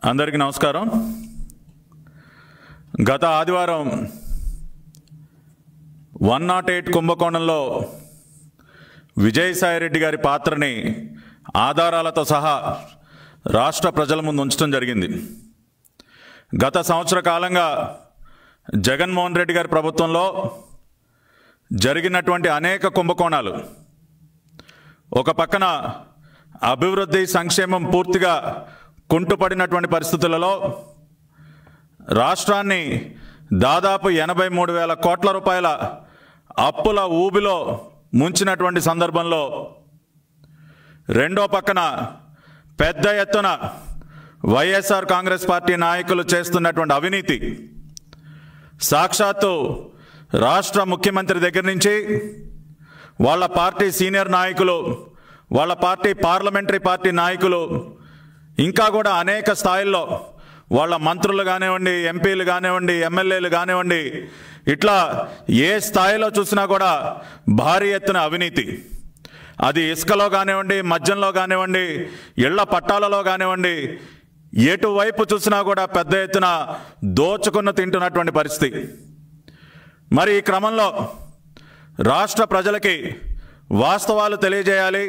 అందరికీ నమస్కారం గత ఆదివారం వన్ నాట్ ఎయిట్ కుంభకోణంలో విజయసాయిరెడ్డి గారి పాత్రని ఆధారాలతో సహా రాష్ట్ర ప్రజల ముందు ఉంచడం జరిగింది గత సంవత్సర కాలంగా జగన్మోహన్ రెడ్డి గారి ప్రభుత్వంలో జరిగినటువంటి అనేక కుంభకోణాలు ఒక పక్కన అభివృద్ధి సంక్షేమం పూర్తిగా కుంటుపడినటువంటి పరిస్థితులలో రాష్ట్రాన్ని దాదాపు ఎనభై మూడు వేల కోట్ల రూపాయల అప్పుల ఊబిలో ముంచినటువంటి సందర్భంలో రెండో పక్కన పెద్ద ఎత్తున వైఎస్ఆర్ కాంగ్రెస్ పార్టీ నాయకులు చేస్తున్నటువంటి అవినీతి సాక్షాత్తు రాష్ట్ర ముఖ్యమంత్రి దగ్గర నుంచి వాళ్ళ పార్టీ సీనియర్ నాయకులు వాళ్ళ పార్టీ పార్లమెంటరీ పార్టీ నాయకులు ఇంకా కూడా అనేక స్థాయిల్లో వాళ్ళ మంత్రులు కానివ్వండి ఎంపీలు కానివ్వండి ఎమ్మెల్యేలు కానివ్వండి ఇట్లా ఏ స్థాయిలో చూసినా కూడా భారీ ఎత్తున అవినీతి అది ఇసుకలో కానివ్వండి మద్యంలో కానివ్వండి ఇళ్ల పట్టాలలో కానివ్వండి ఎటువైపు చూసినా కూడా పెద్ద ఎత్తున దోచుకున్న తింటున్నటువంటి పరిస్థితి మరి ఈ క్రమంలో రాష్ట్ర ప్రజలకి వాస్తవాలు తెలియజేయాలి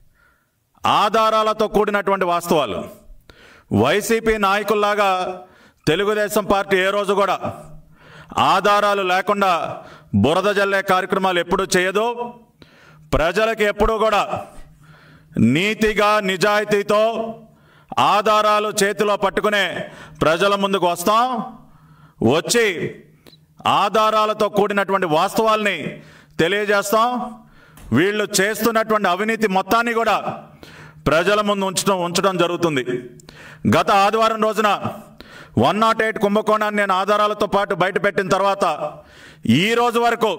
ఆధారాలతో కూడినటువంటి వాస్తవాలు వైసీపీ నాయకుల్లాగా తెలుగుదేశం పార్టీ ఏ రోజు కూడా ఆధారాలు లేకుండా బురద జల్లే కార్యక్రమాలు ఎప్పుడూ చేయదు ప్రజలకి ఎప్పుడూ కూడా నీతిగా నిజాయితీతో ఆధారాలు చేతిలో పట్టుకునే ప్రజల ముందుకు వస్తాం వచ్చి ఆధారాలతో కూడినటువంటి వాస్తవాల్ని తెలియజేస్తాం వీళ్ళు చేస్తున్నటువంటి అవినీతి మొత్తాన్ని కూడా ప్రజల ముందు ఉంచడం ఉంచడం జరుగుతుంది గత ఆదివారం రోజున వన్ నాట్ ఎయిట్ కుంభకోణాన్ని నేను ఆధారాలతో పాటు బయటపెట్టిన తర్వాత ఈ రోజు వరకు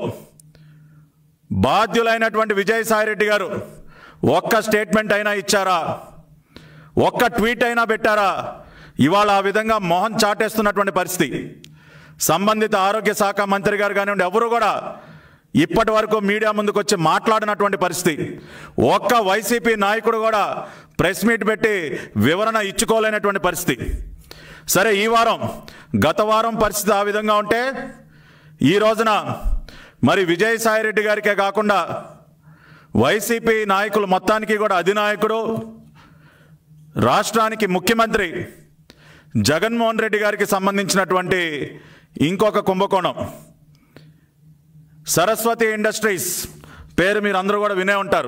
బాధ్యులైనటువంటి విజయసాయిరెడ్డి గారు ఒక్క స్టేట్మెంట్ అయినా ఇచ్చారా ఒక్క ట్వీట్ అయినా పెట్టారా ఇవాళ ఆ విధంగా మొహం చాటేస్తున్నటువంటి పరిస్థితి సంబంధిత ఆరోగ్య శాఖ మంత్రి గారు కానివ్వండి ఎవరు కూడా ఇప్పటి వరకు మీడియా ముందుకు వచ్చి మాట్లాడినటువంటి పరిస్థితి ఒక్క వైసీపీ నాయకుడు కూడా ప్రెస్ మీట్ పెట్టి వివరణ ఇచ్చుకోలేనటువంటి పరిస్థితి సరే ఈ వారం గత వారం పరిస్థితి ఆ విధంగా ఉంటే ఈ రోజున మరి విజయసాయిరెడ్డి గారికే కాకుండా వైసీపీ నాయకులు మొత్తానికి కూడా అధినాయకుడు రాష్ట్రానికి ముఖ్యమంత్రి జగన్మోహన్ రెడ్డి గారికి సంబంధించినటువంటి ఇంకొక కుంభకోణం సరస్వతి ఇండస్ట్రీస్ పేరు మీరు అందరూ కూడా వినే ఉంటారు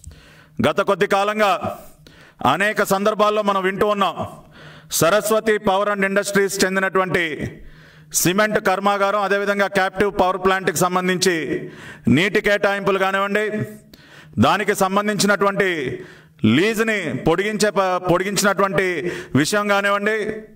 గత కొద్ది కాలంగా అనేక సందర్భాల్లో మనం వింటూ ఉన్నాం సరస్వతి పవర్ అండ్ ఇండస్ట్రీస్ చెందినటువంటి సిమెంట్ కర్మాగారం అదేవిధంగా క్యాప్టివ్ పవర్ ప్లాంట్కి సంబంధించి నీటి కేటాయింపులు కానివ్వండి దానికి సంబంధించినటువంటి లీజుని పొడిగించే ప- పొడిగించినటువంటి విషయం కానివ్వండి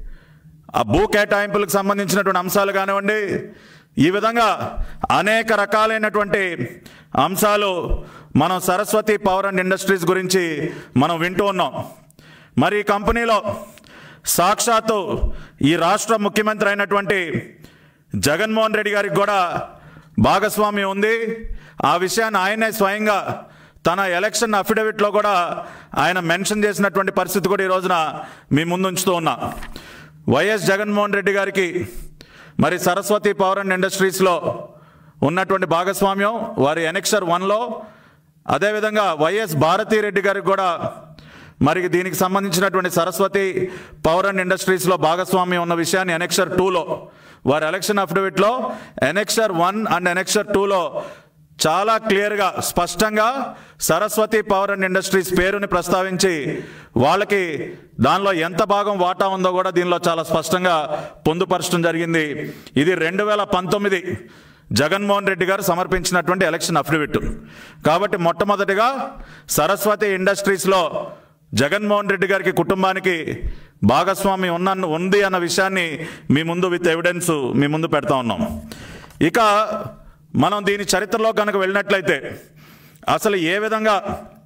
ఆ భూ కేటాయింపులకు సంబంధించినటువంటి అంశాలు కానివ్వండి ఈ విధంగా అనేక రకాలైనటువంటి అంశాలు మనం సరస్వతి పవర్ అండ్ ఇండస్ట్రీస్ గురించి మనం వింటూ ఉన్నాం మరి ఈ కంపెనీలో సాక్షాత్తు ఈ రాష్ట్ర ముఖ్యమంత్రి అయినటువంటి జగన్మోహన్ రెడ్డి గారికి కూడా భాగస్వామ్యం ఉంది ఆ విషయాన్ని ఆయనే స్వయంగా తన ఎలక్షన్ అఫిడవిట్లో కూడా ఆయన మెన్షన్ చేసినటువంటి పరిస్థితి కూడా ఈ రోజున మీ ముందు ఉంచుతూ ఉన్నా వైఎస్ జగన్మోహన్ రెడ్డి గారికి మరి సరస్వతి పవర్ అండ్ ఇండస్ట్రీస్లో ఉన్నటువంటి భాగస్వామ్యం వారి ఎనెక్సర్ వన్లో అదేవిధంగా వైఎస్ భారతీ రెడ్డి గారికి కూడా మరి దీనికి సంబంధించినటువంటి సరస్వతి పవర్ అండ్ ఇండస్ట్రీస్లో భాగస్వామ్యం ఉన్న విషయాన్ని ఎనెక్సర్ టూలో వారి ఎలక్షన్ అఫిడవిట్లో ఎనెక్సర్ వన్ అండ్ ఎనెక్సర్ టూలో చాలా క్లియర్గా స్పష్టంగా సరస్వతి పవర్ అండ్ ఇండస్ట్రీస్ పేరుని ప్రస్తావించి వాళ్ళకి దానిలో ఎంత భాగం వాటా ఉందో కూడా దీనిలో చాలా స్పష్టంగా పొందుపరచడం జరిగింది ఇది రెండు వేల పంతొమ్మిది జగన్మోహన్ రెడ్డి గారు సమర్పించినటువంటి ఎలక్షన్ అఫిడవిట్ కాబట్టి మొట్టమొదటిగా సరస్వతి ఇండస్ట్రీస్లో జగన్మోహన్ రెడ్డి గారికి కుటుంబానికి భాగస్వామ్యం ఉన్న ఉంది అన్న విషయాన్ని మీ ముందు విత్ ఎవిడెన్స్ మీ ముందు పెడతా ఉన్నాం ఇక మనం దీని చరిత్రలో కనుక వెళ్ళినట్లయితే అసలు ఏ విధంగా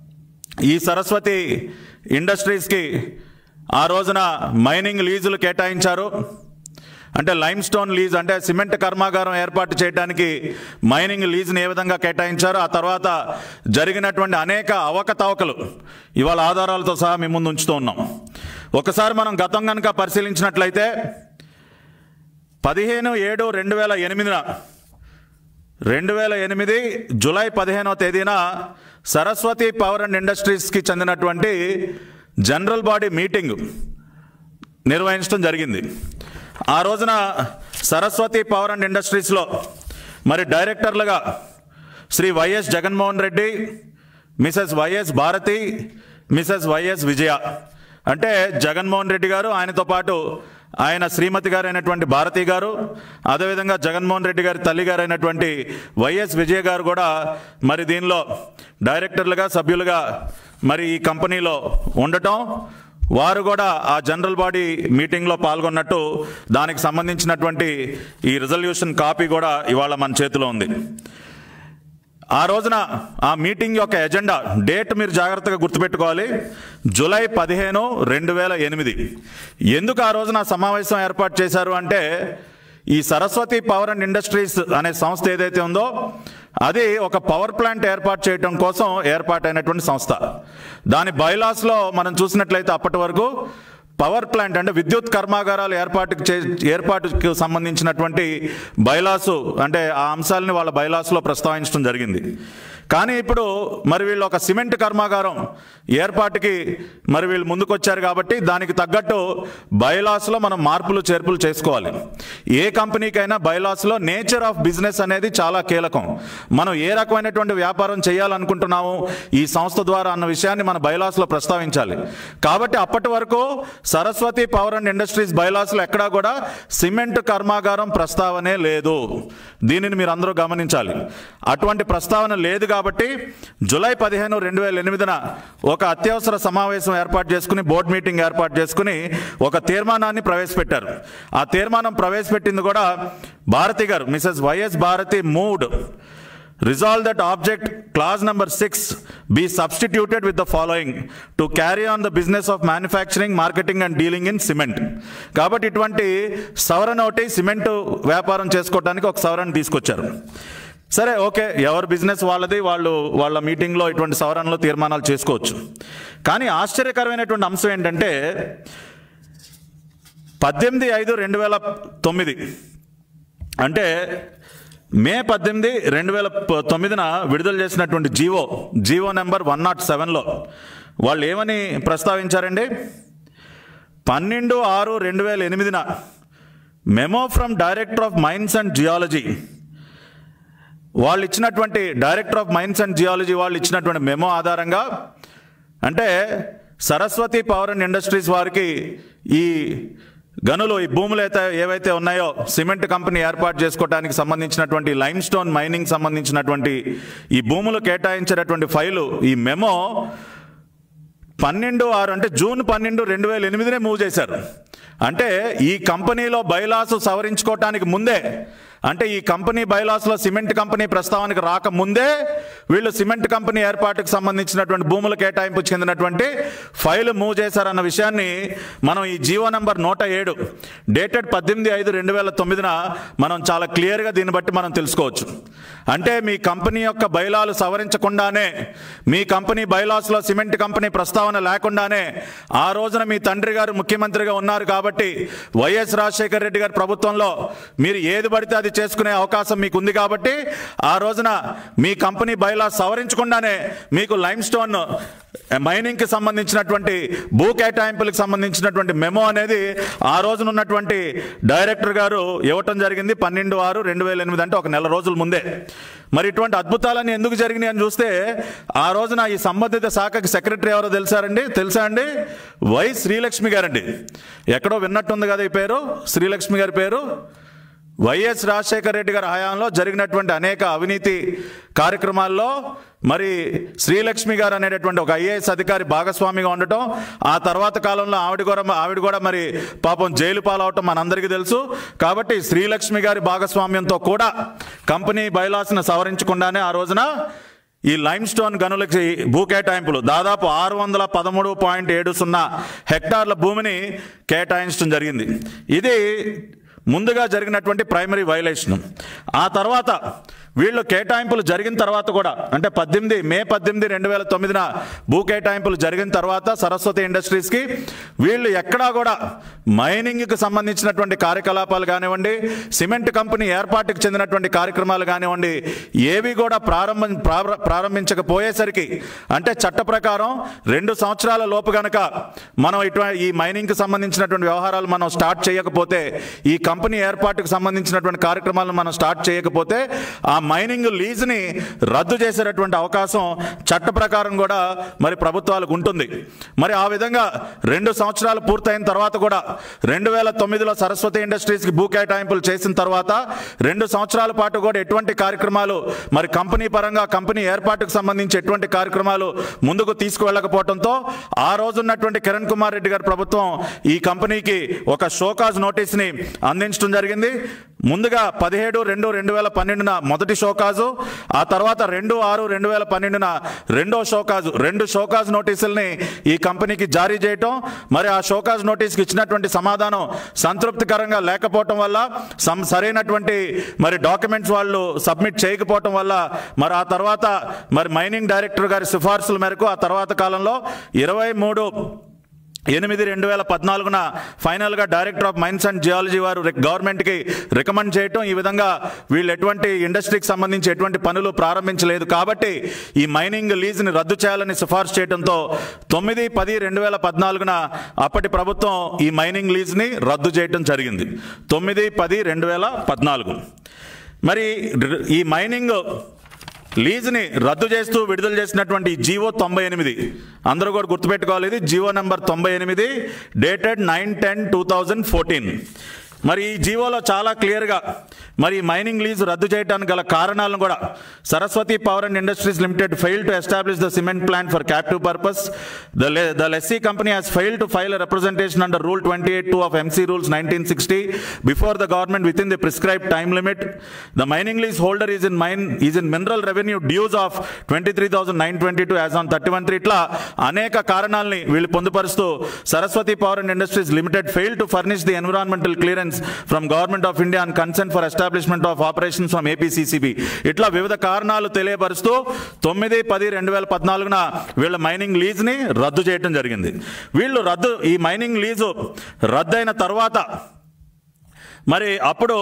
ఈ సరస్వతి ఇండస్ట్రీస్కి ఆ రోజున మైనింగ్ లీజులు కేటాయించారు అంటే లైమ్ స్టోన్ లీజ్ అంటే సిమెంట్ కర్మాగారం ఏర్పాటు చేయడానికి మైనింగ్ లీజ్ని ఏ విధంగా కేటాయించారో ఆ తర్వాత జరిగినటువంటి అనేక అవకతవకలు ఇవాళ ఆధారాలతో సహా మీ ముందు ఉంచుతూ ఉన్నాం ఒకసారి మనం గతం కనుక పరిశీలించినట్లయితే పదిహేను ఏడు రెండు వేల ఎనిమిదిన రెండు వేల ఎనిమిది జూలై పదిహేనవ తేదీన సరస్వతి పవర్ అండ్ ఇండస్ట్రీస్కి చెందినటువంటి జనరల్ బాడీ మీటింగ్ నిర్వహించడం జరిగింది ఆ రోజున సరస్వతి పవర్ అండ్ ఇండస్ట్రీస్లో మరి డైరెక్టర్లుగా శ్రీ వైఎస్ జగన్మోహన్ రెడ్డి మిసెస్ వైఎస్ భారతి మిసెస్ వైఎస్ విజయ అంటే జగన్మోహన్ రెడ్డి గారు ఆయనతో పాటు ఆయన శ్రీమతి గారు అయినటువంటి భారతి గారు అదేవిధంగా జగన్మోహన్ రెడ్డి గారి తల్లి గారు అయినటువంటి వైఎస్ విజయ గారు కూడా మరి దీనిలో డైరెక్టర్లుగా సభ్యులుగా మరి ఈ కంపెనీలో ఉండటం వారు కూడా ఆ జనరల్ బాడీ మీటింగ్లో పాల్గొన్నట్టు దానికి సంబంధించినటువంటి ఈ రిజల్యూషన్ కాపీ కూడా ఇవాళ మన చేతిలో ఉంది ఆ రోజున ఆ మీటింగ్ యొక్క ఎజెండా డేట్ మీరు జాగ్రత్తగా గుర్తుపెట్టుకోవాలి జూలై పదిహేను రెండు వేల ఎనిమిది ఎందుకు ఆ రోజున ఆ సమావేశం ఏర్పాటు చేశారు అంటే ఈ సరస్వతి పవర్ అండ్ ఇండస్ట్రీస్ అనే సంస్థ ఏదైతే ఉందో అది ఒక పవర్ ప్లాంట్ ఏర్పాటు చేయడం కోసం ఏర్పాటైనటువంటి సంస్థ దాని బైలాస్లో మనం చూసినట్లయితే అప్పటి వరకు పవర్ ప్లాంట్ అంటే విద్యుత్ కర్మాగారాలు ఏర్పాటుకు చే ఏర్పాటుకు సంబంధించినటువంటి బైలాసు అంటే ఆ అంశాలని వాళ్ళ బైలాస్లో ప్రస్తావించడం జరిగింది కానీ ఇప్పుడు మరి వీళ్ళు ఒక సిమెంట్ కర్మాగారం ఏర్పాటుకి మరి వీళ్ళు ముందుకొచ్చారు కాబట్టి దానికి తగ్గట్టు బైలాస్లో మనం మార్పులు చేర్పులు చేసుకోవాలి ఏ కంపెనీకైనా బైలాస్లో నేచర్ ఆఫ్ బిజినెస్ అనేది చాలా కీలకం మనం ఏ రకమైనటువంటి వ్యాపారం చేయాలనుకుంటున్నాము ఈ సంస్థ ద్వారా అన్న విషయాన్ని మన బైలాస్లో ప్రస్తావించాలి కాబట్టి అప్పటి వరకు సరస్వతి పవర్ అండ్ ఇండస్ట్రీస్ బైలాస్లో ఎక్కడా కూడా సిమెంట్ కర్మాగారం ప్రస్తావనే లేదు దీనిని మీరు అందరూ గమనించాలి అటువంటి ప్రస్తావన లేదు కాబట్టి జూలై పదిహేను రెండు వేల ఎనిమిదిన ఒక అత్యవసర సమావేశం ఏర్పాటు చేసుకుని బోర్డు మీటింగ్ ఏర్పాటు చేసుకుని ఒక తీర్మానాన్ని ప్రవేశపెట్టారు ఆ తీర్మానం ప్రవేశపెట్టింది కూడా Bharathi garu Mrs YS Bharathi moved resolve that object clause number 6 be substituted with the following to carry on the business of manufacturing marketing and dealing in cement కాబట్టి ఇటువంటి సవరణ ఒకటి సిమెంట్ వ్యాపారం చేసుకోవడానికి ఒక సవరణ తీసుకొచ్చారు సరే ఓకే ఎవరి బిజినెస్ వాళ్ళది వాళ్ళు వాళ్ళ మీటింగ్లో ఇటువంటి సవరణలు తీర్మానాలు చేసుకోవచ్చు కానీ ఆశ్చర్యకరమైనటువంటి అంశం ఏంటంటే పద్దెనిమిది ఐదు రెండు వేల తొమ్మిది అంటే మే పద్దెనిమిది రెండు వేల ప- తొమ్మిదిన విడుదల చేసినటువంటి GO GO number one not సెవెన్లో వాళ్ళు ఏమని ప్రస్తావించారండి పన్నెండు ఆరు రెండు వేల ఎనిమిదిన memo from director of mines and geology వాళ్ళు ఇచ్చినటువంటి director of mines and geology వాళ్ళు ఇచ్చినటువంటి మెమో ఆధారంగా అంటే సరస్వతి పవర్ అండ్ ఇండస్ట్రీస్ వారికి ఈ గనులు ఈ భూములు అయితే ఏవైతే ఉన్నాయో సిమెంట్ కంపెనీ ఏర్పాటు చేసుకోవడానికి సంబంధించినటువంటి లైమ్ స్టోన్ మైనింగ్ సంబంధించినటువంటి ఈ భూములు కేటాయించినటువంటి ఫైలు ఈ మెమో పన్నెండు ఆరు అంటే జూన్ పన్నెండు రెండు వేల ఎనిమిదినే మూవ్ చేశారు అంటే ఈ కంపెనీలో బైలాస్ సవరించుకోవటానికి ముందే అంటే ఈ కంపెనీ బైలాస్లో సిమెంట్ కంపెనీ ప్రస్తావనకు రాకముందే వీళ్ళు సిమెంట్ కంపెనీ ఏర్పాటుకు సంబంధించినటువంటి భూముల కేటాయింపు చెందినటువంటి ఫైల్ మూవ్ చేశారన్న విషయాన్ని మనం ఈ జీవో నంబర్ నూట ఏడు డేటెడ్ పద్దెనిమిది ఐదు రెండు వేల తొమ్మిదిన మనం చాలా క్లియర్గా దీన్ని బట్టి మనం తెలుసుకోవచ్చు అంటే మీ కంపెనీ యొక్క బైలాలు సవరించకుండానే మీ కంపెనీ బైలాస్లో సిమెంట్ కంపెనీ ప్రస్తావన లేకుండానే ఆ రోజున మీ తండ్రి గారు ముఖ్యమంత్రిగా ఉన్నారు కాబట్టి వైఎస్ రాజశేఖర రెడ్డి గారి ప్రభుత్వంలో మీరు ఏది పడితే అది చేసుకునే అవకాశం మీకు ఉంది కాబట్టి ఆ రోజున మీ కంపెనీ బైలా సవరించకుండానే మీకు లైమ్ స్టోన్ మైనింగ్కి సంబంధించినటువంటి భూ కేటాయింపులకు సంబంధించినటువంటి మెమో అనేది ఆ రోజున ఉన్నటువంటి డైరెక్టర్ గారు ఇవ్వటం జరిగింది పన్నెండు ఆరు రెండు వేల ఎనిమిది అంటే ఒక నెల రోజుల ముందే మరి ఇటువంటి అద్భుతాలన్నీ ఎందుకు జరిగినాయి అని చూస్తే ఆ రోజున ఈ సంబంధిత శాఖకి సెక్రటరీ ఎవరో తెలుసారండి తెలుసా అండి వై శ్రీలక్ష్మి గారండి ఎక్కడో విన్నట్టుంది కదా ఈ పేరు శ్రీలక్ష్మి గారి పేరు వైఎస్ రాజశేఖర రెడ్డి గారి హయాంలో జరిగినటువంటి అనేక అవినీతి కార్యక్రమాల్లో మరి శ్రీలక్ష్మి గారు అనేటటువంటి ఒక ఐఏఎస్ అధికారి భాగస్వామిగా ఉండటం ఆ తర్వాత కాలంలో ఆవిడ కూడా ఆవిడ కూడా మరి పాపం జైలు పాలవటం మనందరికీ తెలుసు కాబట్టి శ్రీలక్ష్మి గారి భాగస్వామ్యంతో కూడా కంపెనీ బైలాస్ను సవరించకుండానే ఆ రోజున ఈ లైమ్ స్టోన్ గనులకి భూ కేటాయింపులు దాదాపు ఆరు వందల పదమూడు పాయింట్ ఏడు సున్నా హెక్టార్ల భూమిని కేటాయించడం జరిగింది ఇది ముందుగా జరిగినటువంటి ప్రైమరీ వైలేషన్ ఆ తర్వాత వీళ్ళు కేటాయింపులు జరిగిన తర్వాత కూడా అంటే పద్దెనిమిది మే పద్దెనిమిది రెండు వేల తొమ్మిదిన భూ కేటాయింపులు జరిగిన తర్వాత సరస్వతి ఇండస్ట్రీస్కి వీళ్ళు ఎక్కడా కూడా మైనింగ్కి సంబంధించినటువంటి కార్యకలాపాలు కానివ్వండి సిమెంట్ కంపెనీ ఏర్పాటుకు చెందినటువంటి కార్యక్రమాలు కానివ్వండి ఏవి కూడా ప్రారంభం ప్రార- ప్రారంభించకపోయేసరికి అంటే చట్ట ప్రకారం రెండు సంవత్సరాల లోపు గనక మనం ఇటువంటి ఈ మైనింగ్కి సంబంధించినటువంటి వ్యవహారాలు మనం స్టార్ట్ చేయకపోతే ఈ కంపెనీ ఏర్పాటుకు సంబంధించినటువంటి కార్యక్రమాలను మనం స్టార్ట్ చేయకపోతే ఆ మైనింగ్ లీజ్ని రద్దు చేసేటటువంటి అవకాశం చట్ట ప్రకారం కూడా మరి ప్రభుత్వాలకు ఉంటుంది మరి ఆ విధంగా రెండు సంవత్సరాలు పూర్తయిన తర్వాత కూడా రెండు వేల తొమ్మిదిలో సరస్వతి ఇండస్ట్రీస్కి భూ కేటాయింపులు చేసిన తర్వాత రెండు సంవత్సరాల పాటు కూడా ఎటువంటి కార్యక్రమాలు మరి కంపెనీ పరంగా కంపెనీ ఏర్పాటుకు సంబంధించి ఎటువంటి కార్యక్రమాలు ముందుకు తీసుకువెళ్ళకపోవడంతో ఆ రోజు ఉన్నటువంటి కిరణ్ కుమార్ రెడ్డి గారి ప్రభుత్వం ఈ కంపెనీకి ఒక షోకాజ్ నోటీస్ని అందించడం జరిగింది ముందుగా పదిహేడు రెండు రెండు వేల పన్నెండున మొదటి షోకాజు ఆ తర్వాత రెండు ఆరు రెండు వేల పన్నెండున రెండో షోకాజు రెండు షోకాజ్ నోటీసుల్ని ఈ కంపెనీకి జారీ చేయటం మరి ఆ షోకాజ్ నోటీస్కి ఇచ్చినటువంటి సమాధానం సంతృప్తికరంగా లేకపోవటం వల్ల సం సరైనటువంటి మరి డాక్యుమెంట్స్ వాళ్ళు సబ్మిట్ చేయకపోవటం వల్ల మరి ఆ తర్వాత మరి మైనింగ్ డైరెక్టర్ గారి సిఫార్సుల మేరకు ఆ తర్వాత కాలంలో ఇరవై మూడు ఎనిమిది రెండు వేల పద్నాలుగున ఫైనల్గా director of mines and geology వారు రి- గవర్నమెంట్కి రికమెండ్ చేయటం ఈ విధంగా వీళ్ళు ఎటువంటి ఇండస్ట్రీకి సంబంధించి ఎటువంటి పనులు ప్రారంభించలేదు కాబట్టి ఈ మైనింగ్ లీజ్ని రద్దు చేయాలని సిఫార్సు చేయడంతో తొమ్మిది పది రెండు వేల పద్నాలుగున అప్పటి ప్రభుత్వం ఈ మైనింగ్ లీజ్ని రద్దు చేయటం జరిగింది తొమ్మిది పది రెండు వేల పద్నాలుగు మరి ర- ఈ మైనింగ్ లీజ్ని రద్దు చేస్తూ విడుదల చేసినటువంటి ఈ జీవో తొంభై ఎనిమిది అందరూ కూడా గుర్తుపెట్టుకోవాలి ఇది జీవో నెంబర్ తొంభై ఎనిమిది dated nine ten two thousand fourteen మరి ఈ జీవోలో చాలా క్లియర్గా మరి ఈ మైనింగ్ లీజ్ రద్దు చేయడానికి గల కారణాలను కూడా Saraswati power and industries limited fail to establish the cement plant for captive purpose the the lessee company has fail to file representation under Rule 28.2 of MC Rules 1960 before the government within the prescribed time limit. The mining lease holder is in mine is in mineral revenue dues of 23,922 as on 31 ఇట్లా అనేక కారణాలని వీళ్ళు పొందుపరుస్తూ Saraswati power and industries limited fail to furnish the environmental clearance from government of India and consent for establishment of operations from APCCB ఇట్లా వివిధ కారణాలు తెలియపరుస్తూ తొమ్మిది పది రెండు వేల పద్నాలుగున వీళ్ళ మైనింగ్ లీజ్ని రద్దు చేయడం జరిగింది వీళ్ళు రద్దు ఈ మైనింగ్ లీజు రద్దయిన తర్వాత మరి అప్పుడు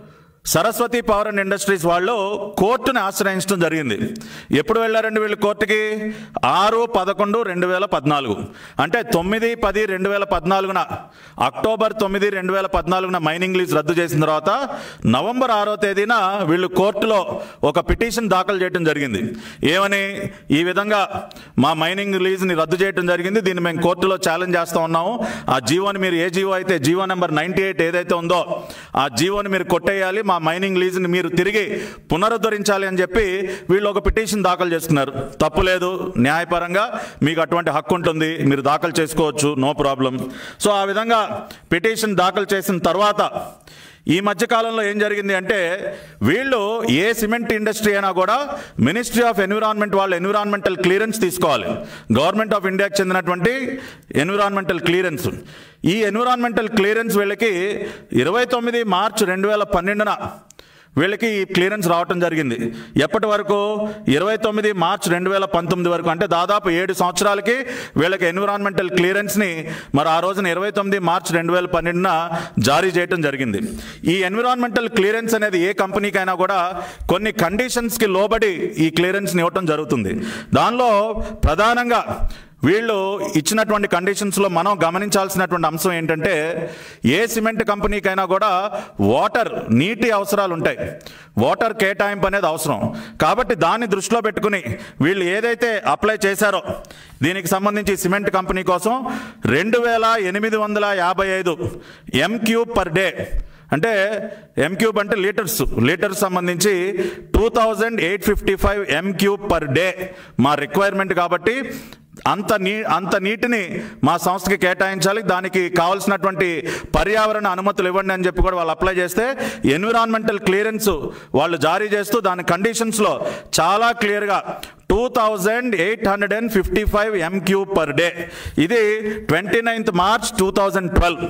సరస్వతి పవర్ అండ్ ఇండస్ట్రీస్ వాళ్ళు కోర్టుని ఆశ్రయించడం జరిగింది ఎప్పుడు వెళ్ళారండి వీళ్ళు కోర్టుకి ఆరు పదకొండు రెండు వేల పద్నాలుగు అంటే తొమ్మిది పది రెండు వేల పద్నాలుగున అక్టోబర్ తొమ్మిది రెండు వేల పద్నాలుగున మైనింగ్ లీజ్ రద్దు చేసిన తర్వాత నవంబర్ ఆరో తేదీన వీళ్ళు కోర్టులో ఒక పిటిషన్ దాఖలు చేయడం జరిగింది ఏమని ఈ విధంగా మా మైనింగ్ లీజ్ని రద్దు చేయడం జరిగింది దీన్ని మేము కోర్టులో ఛాలెంజ్ చేస్తూ ఉన్నాము ఆ జీవోని మీరు ఏ జీవో అయితే జీవో నెంబర్ నైంటీ ఎయిట్ ఏదైతే ఉందో ఆ జీవోని మీరు కొట్టేయాలి మా మైనింగ్ లీజ్ని మీరు తిరిగి పునరుద్ధరించాలి అని చెప్పి వీళ్ళు ఒక పిటిషన్ దాఖలు చేసుకున్నారు తప్పు లేదు న్యాయపరంగా మీకు అటువంటి హక్కు ఉంటుంది మీరు దాఖలు చేసుకోవచ్చు నో ప్రాబ్లం సో ఆ విధంగా పిటిషన్ దాఖలు చేసిన తర్వాత ఈ మధ్య కాలంలో ఏం జరిగింది అంటే వీళ్ళు ఏ సిమెంట్ ఇండస్ట్రీ అయినా కూడా మినిస్ట్రీ ఆఫ్ ఎన్విరాన్మెంట్ వాళ్ళు ఎన్విరాన్మెంటల్ క్లియరెన్స్ తీసుకోవాలి గవర్నమెంట్ ఆఫ్ ఇండియాకి చెందినటువంటి ఎన్విరాన్మెంటల్ క్లియరెన్స్ ఈ ఎన్విరాన్మెంటల్ క్లియరెన్స్ వీళ్ళకి ఇరవై తొమ్మిది మార్చ్ రెండు వేల పన్నెండున వీళ్ళకి ఈ క్లియరెన్స్ రావటం జరిగింది ఎప్పటి వరకు ఇరవై తొమ్మిది మార్చ్ రెండు వేల పంతొమ్మిది వరకు అంటే దాదాపు ఏడు సంవత్సరాలకి వీళ్ళకి ఎన్విరాన్మెంటల్ క్లియరెన్స్ని మరి ఆ రోజున ఇరవై తొమ్మిది మార్చ్ రెండు వేల పన్నెండున జారీ చేయడం జరిగింది ఈ ఎన్విరాన్మెంటల్ క్లియరెన్స్ అనేది ఏ కంపెనీకైనా కూడా కొన్ని కండిషన్స్కి లోబడి ఈ క్లియరెన్స్ని ఇవ్వటం జరుగుతుంది దానిలో ప్రధానంగా వీళ్ళు ఇచ్చినటువంటి కండిషన్స్లో మనం గమనించాల్సినటువంటి అంశం ఏంటంటే ఏ సిమెంట్ కంపెనీకైనా కూడా వాటర్ నీటి అవసరాలు ఉంటాయి వాటర్ కేటాయింపు అనేది అవసరం కాబట్టి దాన్ని దృష్టిలో పెట్టుకుని వీళ్ళు ఏదైతే అప్లై చేశారో దీనికి సంబంధించి సిమెంట్ కంపెనీ కోసం రెండు వేల ఎనిమిది వందల యాభై ఐదు ఎంక్యూబ్ పర్ డే అంటే ఎం క్యూబ్ అంటే లీటర్స్ లీటర్స్ సంబంధించి two thousand eight fifty five m cube per day మా రిక్వైర్మెంట్ కాబట్టి అంత నీ అంత నీటిని మా సంస్థకి కేటాయించాలి దానికి కావాల్సినటువంటి పర్యావరణ అనుమతులు ఇవ్వండి అని చెప్పి కూడా వాళ్ళు అప్లై చేస్తే ఎన్విరాన్మెంటల్ క్లియరెన్స్ వాళ్ళు జారీ చేస్తూ దాని కండిషన్స్లో చాలా క్లియర్గా two thousand eight hundred and fifty five m cube per day ఇది twenty ninth March two thousand twelve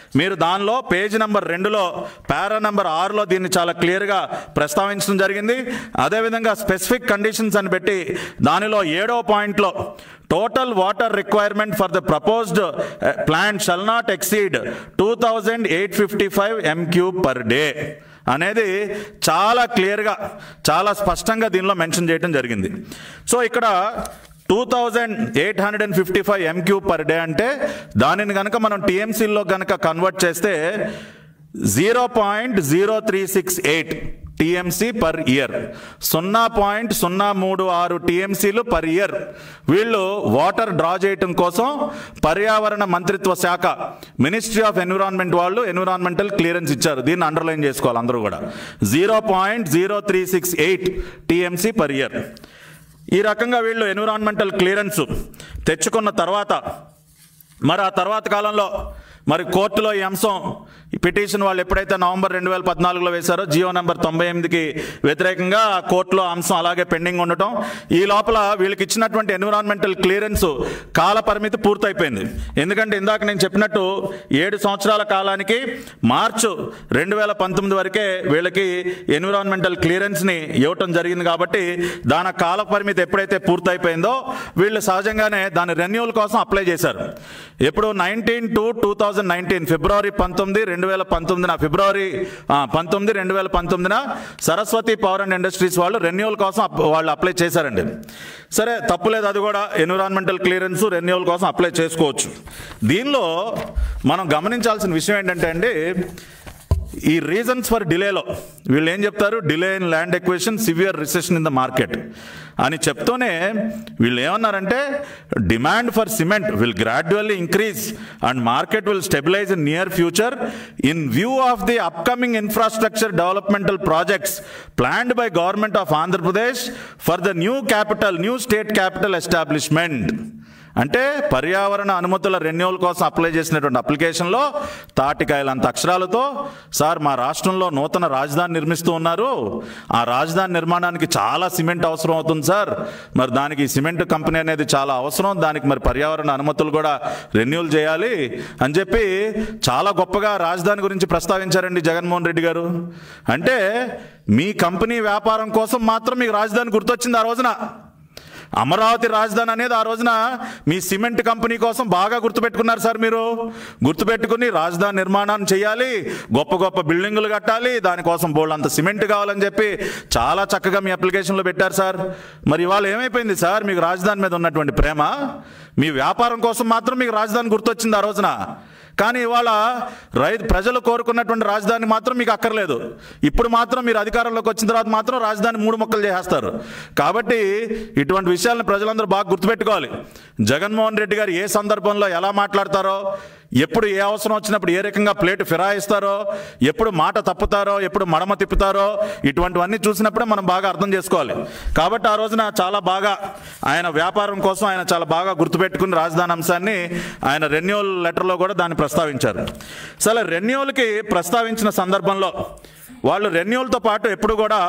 మీరు దానిలో పేజ్ నెంబర్ రెండులో పారా నెంబర్ ఆరులో దీన్ని చాలా క్లియర్గా ప్రస్తావించడం జరిగింది అదేవిధంగా స్పెసిఫిక్ కండిషన్స్ అని పెట్టి దానిలో ఏడో పాయింట్లో total water requirement for the proposed plant shall not exceed two thousand eight fifty five m cube per day అనేది చాలా క్లియర్గా చాలా స్పష్టంగా దీనిలో మెన్షన్ చేయడం జరిగింది సో ఇక్కడ two thousand eight hundred and fifty five m cube per day అంటే దానిని కనుక మనం టీఎంసీలో కనుక కన్వర్ట్ చేస్తే zero point zero three six eight TMC per year సున్నా పాయింట్ సున్నా మూడు ఆరు టీఎంసీలు పర్ ఇయర్ వీళ్ళు వాటర్ డ్రా చేయటం కోసం పర్యావరణ మంత్రిత్వ శాఖ మినిస్ట్రీ ఆఫ్ ఎన్విరాన్మెంట్ వాళ్ళు ఎన్విరాన్మెంటల్ క్లియరెన్స్ ఇచ్చారు దీన్ని అండర్లైన్ చేసుకోవాలి అందరూ కూడా zero point zero three six eight TMC per year ఈ రకంగా వీళ్ళు ఎన్విరాన్మెంటల్ క్లియరెన్స్ తెచ్చుకున్న తర్వాత మరి ఆ తర్వాత కాలంలో మరి కోర్టులో ఈ అంశం ఈ పిటిషన్ వాళ్ళు ఎప్పుడైతే నవంబర్ రెండు వేల పద్నాలుగులో వేశారో జియో నెంబర్ తొంభై ఎనిమిదికి వ్యతిరేకంగా ఆ కోర్టులో అంశం అలాగే పెండింగ్ ఉండటం ఈ లోపల వీళ్ళకి ఇచ్చినటువంటి ఎన్విరాన్మెంటల్ క్లియరెన్స్ కాల పరిమితి పూర్తయిపోయింది ఎందుకంటే ఇందాక నేను చెప్పినట్టు ఏడు సంవత్సరాల కాలానికి మార్చు రెండు వేల పంతొమ్మిది వరకే వీళ్ళకి ఎన్విరాన్మెంటల్ క్లియరెన్స్ని ఇవ్వటం జరిగింది కాబట్టి దాని కాల పరిమితి ఎప్పుడైతే పూర్తయిపోయిందో వీళ్ళు సహజంగానే దాని రెన్యూవల్ కోసం అప్లై చేశారు ఎప్పుడు nineteen to two thousand nineteen ఫిబ్రవరి పంతొమ్మిది రెండు వేల పంతొమ్మిదిన ఫిబ్రవరి ఆ, పంతొమ్మిది రెండు వేల పంతొమ్మిదిన సరస్వతి పవర్ అండ్ ఇండస్ట్రీస్ వాళ్ళు రెన్యూవల్ కోసం అప్- వాళ్ళు అప్లై చేశారండి సరే తప్పులేదు అది కూడా ఎన్విరాన్మెంటల్ క్లియరెన్స్ రెన్యూవల్ కోసం అప్లై చేసుకోవచ్చు దీనిలో మనం గమనించాల్సిన విషయం ఏంటంటే అండి ఈ రీజన్స్ ఫర్ డిలేలో వీళ్ళు ఏం చెప్తారు delay in land acquisition severe recession in the market అని చెప్తూనే వీళ్ళు ఏమన్నారంటే demand for cement will gradually increase and market will stabilise in near future in view of the upcoming infrastructure developmental projects planned by government of Andhra Pradesh for the new capital new state capital establishment అంటే పర్యావరణ అనుమతుల renewal కోసం apply చేసినటువంటి అప్లికేషన్లో తాటికాయలంత అక్షరాలతో sir మా రాష్ట్రంలో నూతన రాజధాని నిర్మిస్తూ ఉన్నారు ఆ రాజధాని నిర్మాణానికి చాలా సిమెంట్ అవసరం అవుతుంది సార్ మరి దానికి ఈ సిమెంట్ కంపెనీ అనేది చాలా అవసరం దానికి మరి పర్యావరణ అనుమతులు కూడా రెన్యూవల్ చేయాలి అని చెప్పి చాలా గొప్పగా రాజధాని గురించి ప్రస్తావించారండి జగన్మోహన్ రెడ్డి గారు అంటే మీ కంపెనీ వ్యాపారం కోసం మాత్రం మీకు రాజధాని గుర్తొచ్చింది ఆ రోజున అమరావతి రాజధాని అనేది ఆ రోజున మీ సిమెంట్ కంపెనీ కోసం బాగా గుర్తుపెట్టుకున్నారు సార్ మీరు గుర్తుపెట్టుకుని రాజధాని నిర్మాణాన్ని చేయాలి గొప్ప గొప్ప బిల్డింగులు కట్టాలి దానికోసం బోల్డ్ అంత సిమెంట్ కావాలని చెప్పి చాలా చక్కగా మీ అప్లికేషన్లో పెట్టారు సార్ మరి ఇవాళ ఏమైపోయింది సార్ మీకు రాజధాని మీద ఉన్నటువంటి ప్రేమ మీ వ్యాపారం కోసం మాత్రం మీకు రాజధాని గుర్తొచ్చింది ఆ రోజున కానీ ఇవాళ రైతు ప్రజలు కోరుకున్నటువంటి రాజధాని మాత్రం మీకు అక్కర్లేదు ఇప్పుడు మాత్రం మీరు అధికారంలోకి వచ్చిన తర్వాత మాత్రం రాజధాని మూడు మొక్కలు చేసేస్తారు కాబట్టి ఇటువంటి విషయాలను ప్రజలందరూ బాగా గుర్తుపెట్టుకోవాలి జగన్మోహన్ రెడ్డి గారు ఏ సందర్భంలో ఎలా మాట్లాడతారో ఎప్పుడు ఏ అవసరం వచ్చినప్పుడు ఏ రకంగా ప్లేట్ ఫిరాయిస్తారో ఎప్పుడు మాట తప్పుతారో ఎప్పుడు మడమ తిప్పుతారో ఇటువంటివన్నీ చూసినప్పుడే మనం బాగా అర్థం చేసుకోవాలి కాబట్టి ఆ రోజున చాలా బాగా ఆయన వ్యాపారం కోసం ఆయన చాలా బాగా గుర్తుపెట్టుకుని రాజధాని అంశాన్ని ఆయన రెన్యూవల్ లెటర్లో కూడా దాన్ని ప్రస్తావించారు సరే రెన్యూవల్కి ప్రస్తావించిన సందర్భంలో వాళ్ళు రెన్యూవల్తో పాటు ఎప్పుడు కూడా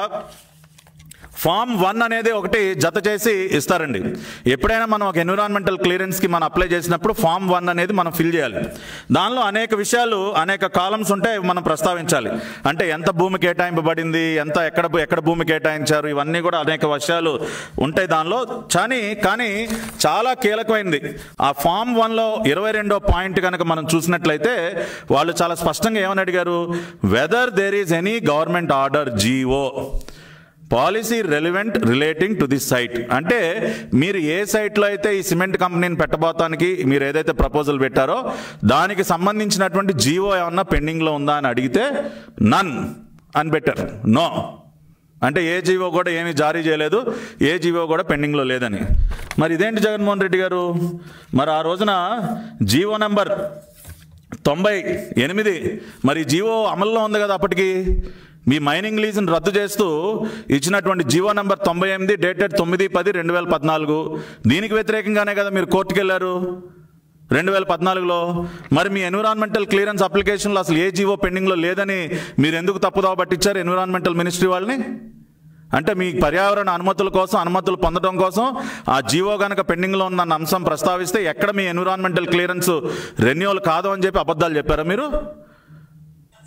ఫామ్ వన్ అనేది ఒకటి జత చేసి ఇస్తారండి ఎప్పుడైనా మనం ఒక ఎన్విరాన్మెంటల్ క్లియరెన్స్కి మనం అప్లై చేసినప్పుడు ఫామ్ వన్ అనేది మనం ఫిల్ చేయాలి దానిలో అనేక విషయాలు అనేక కాలమ్స్ ఉంటే అవి మనం ప్రస్తావించాలి అంటే ఎంత భూమి కేటాయింపబడింది ఎంత ఎక్కడ భూ- ఎక్కడ భూమి కేటాయించారు ఇవన్నీ కూడా అనేక విషయాలు ఉంటాయి దానిలో కానీ కానీ చాలా కీలకమైనది ఆ ఫామ్ వన్లో ఇరవై రెండో పాయింట్ కనుక మనం చూసినట్లయితే వాళ్ళు చాలా స్పష్టంగా ఏమని అడిగారు whether there is any government order GO policy relevant relating to this site అంటే మీరు ఏ సైట్లో అయితే ఈ సిమెంట్ కంపెనీని పెట్టబోతానికి మీరు ఏదైతే ప్రపోజల్ పెట్టారో దానికి సంబంధించినటువంటి జీవో ఏమన్నా పెండింగ్లో ఉందా అని అడిగితే నన్ అని పెట్టారు నో అంటే ఏ జీవో కూడా ఏమీ జారీ చేయలేదు ఏ జీవో కూడా పెండింగ్లో లేదని మరి ఇదేంటి జగన్మోహన్ రెడ్డి గారు మరి ఆ రోజున జీవో నెంబర్ తొంభై ఎనిమిది మరి జీవో అమల్లో ఉంది కదా అప్పటికి మీ మైనింగ్ లీజ్ని రద్దు చేస్తూ ఇచ్చినటువంటి జీవో నెంబర్ తొంభై ఎనిమిది డేటెడ్ తొమ్మిది పది రెండు వేల పద్నాలుగు దీనికి వ్యతిరేకంగానే కదా మీరు కోర్టుకు వెళ్ళారు రెండు వేల పద్నాలుగులో మరి మీ ఎన్విరాన్మెంటల్ క్లియరెన్స్ అప్లికేషన్లో అసలు ఏ జీవో పెండింగ్లో లేదని మీరు ఎందుకు తప్పుదోవ పట్టించారు ఎన్విరాన్మెంటల్ మినిస్ట్రీ వాళ్ళని అంటే మీ పర్యావరణ అనుమతుల కోసం అనుమతులు పొందడం కోసం ఆ జీవో గనక పెండింగ్లో ఉన్న అంశం ప్రస్తావిస్తే ఎక్కడ మీ ఎన్విరాన్మెంటల్ క్లియరెన్స్ రెన్యూవల్ కాదు అని చెప్పి అబద్ధాలు చెప్పారా మీరు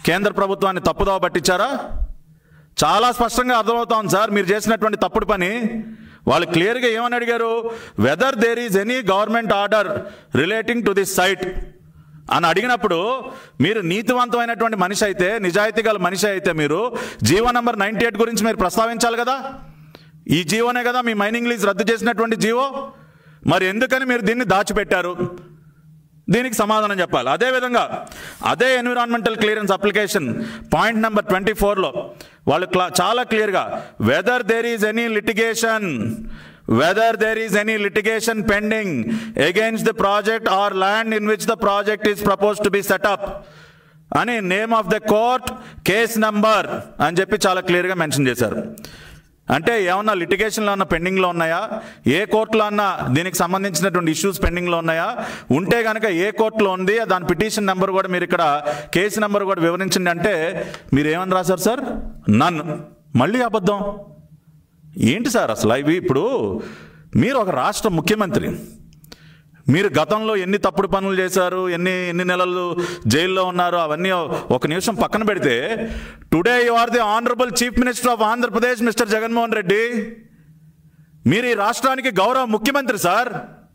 కేంద్ర ప్రభుత్వాన్ని తప్పుదోవ పట్టించారా చాలా స్పష్టంగా అర్థమవుతోంది సార్ మీరు చేసినటువంటి తప్పుడు పని వాళ్ళు క్లియర్గా ఏమని అడిగారు whether there is any government order relating to this site అని అడిగినప్పుడు మీరు నీతివంతమైనటువంటి మనిషి అయితే నిజాయితీ గల మనిషి అయితే మీరు జీవో నంబర్ నైంటీ ఎయిట్ గురించి మీరు ప్రస్తావించాలి కదా ఈ జీవోనే కదా మీ మైనింగ్ లీజ్ రద్దు చేసినటువంటి జీవో మరి ఎందుకని మీరు దీన్ని దాచిపెట్టారు దీనికి సమాధానం చెప్పాలి అదేవిధంగా అదే environmental clearance application point number twenty ఫోర్లో వాళ్ళు క్లా చాలా క్లియర్గా whether there is any litigation whether there is any litigation pending against the project or land in which the project is propose to be set up అని name of the court case number అని చెప్పి చాలా క్లియర్గా mention చేశారు అంటే ఏమన్నా లిటిగేషన్లో ఉన్న పెండింగ్లో ఉన్నాయా ఏ కోర్టులో అన్నా దీనికి సంబంధించినటువంటి ఇష్యూస్ పెండింగ్లో ఉన్నాయా ఉంటే కనుక ఏ కోర్టులో ఉంది దాని పిటిషన్ నెంబర్ కూడా మీరు ఇక్కడ కేసు నెంబర్ కూడా వివరించండి అంటే మీరు ఏమని రాశారు సార్ నన్ను మళ్ళీ అబద్ధం ఏంటి సార్ అసలు ఇవి ఇప్పుడు మీరు ఒక రాష్ట్ర ముఖ్యమంత్రి మీరు గతంలో ఎన్ని తప్పుడు పనులు చేశారు ఎన్ని ఎన్ని నెలలు జైల్లో ఉన్నారు అవన్నీ ఒక నిమిషం పక్కన పెడితే today you are the honourable chief minister of Andhra Pradesh Mr Jaganmohan Reddy మీరు ఈ రాష్ట్రానికి గౌరవ ముఖ్యమంత్రి సార్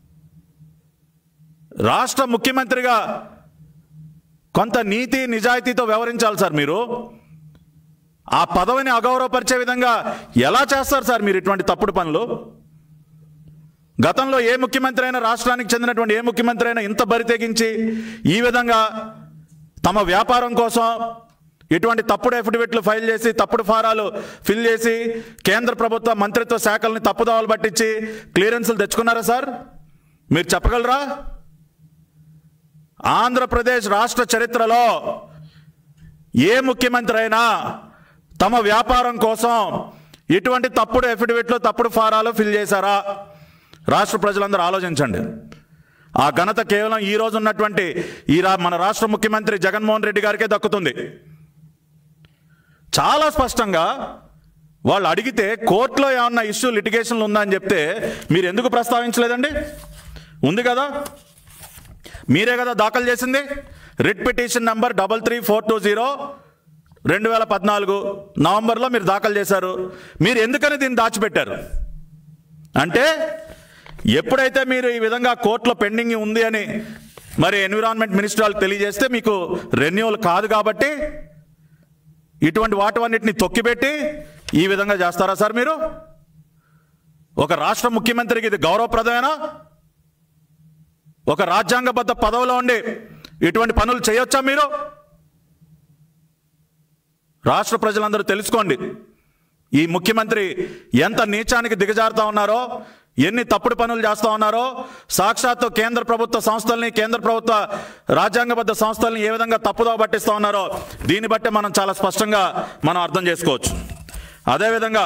రాష్ట్ర ముఖ్యమంత్రిగా కొంత నీతి నిజాయితీతో వ్యవహరించాలి సార్ మీరు ఆ పదవిని అగౌరవపరిచే విధంగా ఎలా చేస్తారు సార్ మీరు ఇటువంటి తప్పుడు పనులు గతంలో ఏ ముఖ్యమంత్రి అయినా రాష్ట్రానికి చెందినటువంటి ఏ ముఖ్యమంత్రి అయినా ఇంత బరి తెగించి ఈ విధంగా తమ వ్యాపారం కోసం ఇటువంటి తప్పుడు ఎఫిడవిట్లు ఫైల్ చేసి తప్పుడు ఫారాలు ఫిల్ చేసి కేంద్ర ప్రభుత్వ మంత్రిత్వ శాఖల్ని తప్పుదోవలు పట్టించి క్లియరెన్సులు తెచ్చుకున్నారా సార్ మీరు చెప్పగలరా ఆంధ్రప్రదేశ్ రాష్ట్ర చరిత్రలో ఏ ముఖ్యమంత్రి అయినా తమ వ్యాపారం కోసం ఇటువంటి తప్పుడు ఎఫిడవిట్లు తప్పుడు ఫారాలు ఫిల్ చేశారా రాష్ట్ర ప్రజలందరూ ఆలోచించండి ఆ ఘనత కేవలం ఈ రోజు ఉన్నటువంటి ఈ రా మన రాష్ట్ర ముఖ్యమంత్రి జగన్మోహన్ రెడ్డి గారికే దక్కుతుంది చాలా స్పష్టంగా వాళ్ళు అడిగితే కోర్టులో ఏమన్నా ఇష్యూ లిటిగేషన్లు ఉందా అని చెప్తే మీరు ఎందుకు ప్రస్తావించలేదండి ఉంది కదా మీరే కదా దాఖలు చేసింది writ petition number double three four two zero రెండు వేల పద్నాలుగు నవంబర్లో మీరు దాఖలు చేశారు మీరు ఎందుకని దీన్ని దాచిపెట్టారు అంటే ఎప్పుడైతే మీరు ఈ విధంగా కోర్టులో పెండింగ్ ఉంది అని మరి ఎన్విరాన్మెంట్ మినిస్టర్ వాళ్ళకి తెలియజేస్తే మీకు రెన్యూవల్ కాదు కాబట్టి ఇటువంటి వాటివన్నిటిని తొక్కిపెట్టి ఈ విధంగా చేస్తారా సార్ మీరు ఒక రాష్ట్ర ముఖ్యమంత్రికి ఇది గౌరవప్రదమేనా ఒక రాజ్యాంగబద్ధ పదవిలో ఉండి ఇటువంటి పనులు చేయొచ్చా మీరు రాష్ట్ర ప్రజలందరూ తెలుసుకోండి ఈ ముఖ్యమంత్రి ఎంత నీచానికి దిగజారుతా ఉన్నారో ఎన్ని తప్పుడు పనులు చేస్తా ఉన్నారో సాక్షాత్తు కేంద్ర ప్రభుత్వ సంస్థల్ని కేంద్ర ప్రభుత్వ రాజ్యాంగబద్ధ సంస్థల్ని ఏ విధంగా తప్పుదో పట్టిస్తా ఉన్నారో దీన్ని బట్టి మనం చాలా స్పష్టంగా మనం అర్థం చేసుకోవచ్చు అదేవిధంగా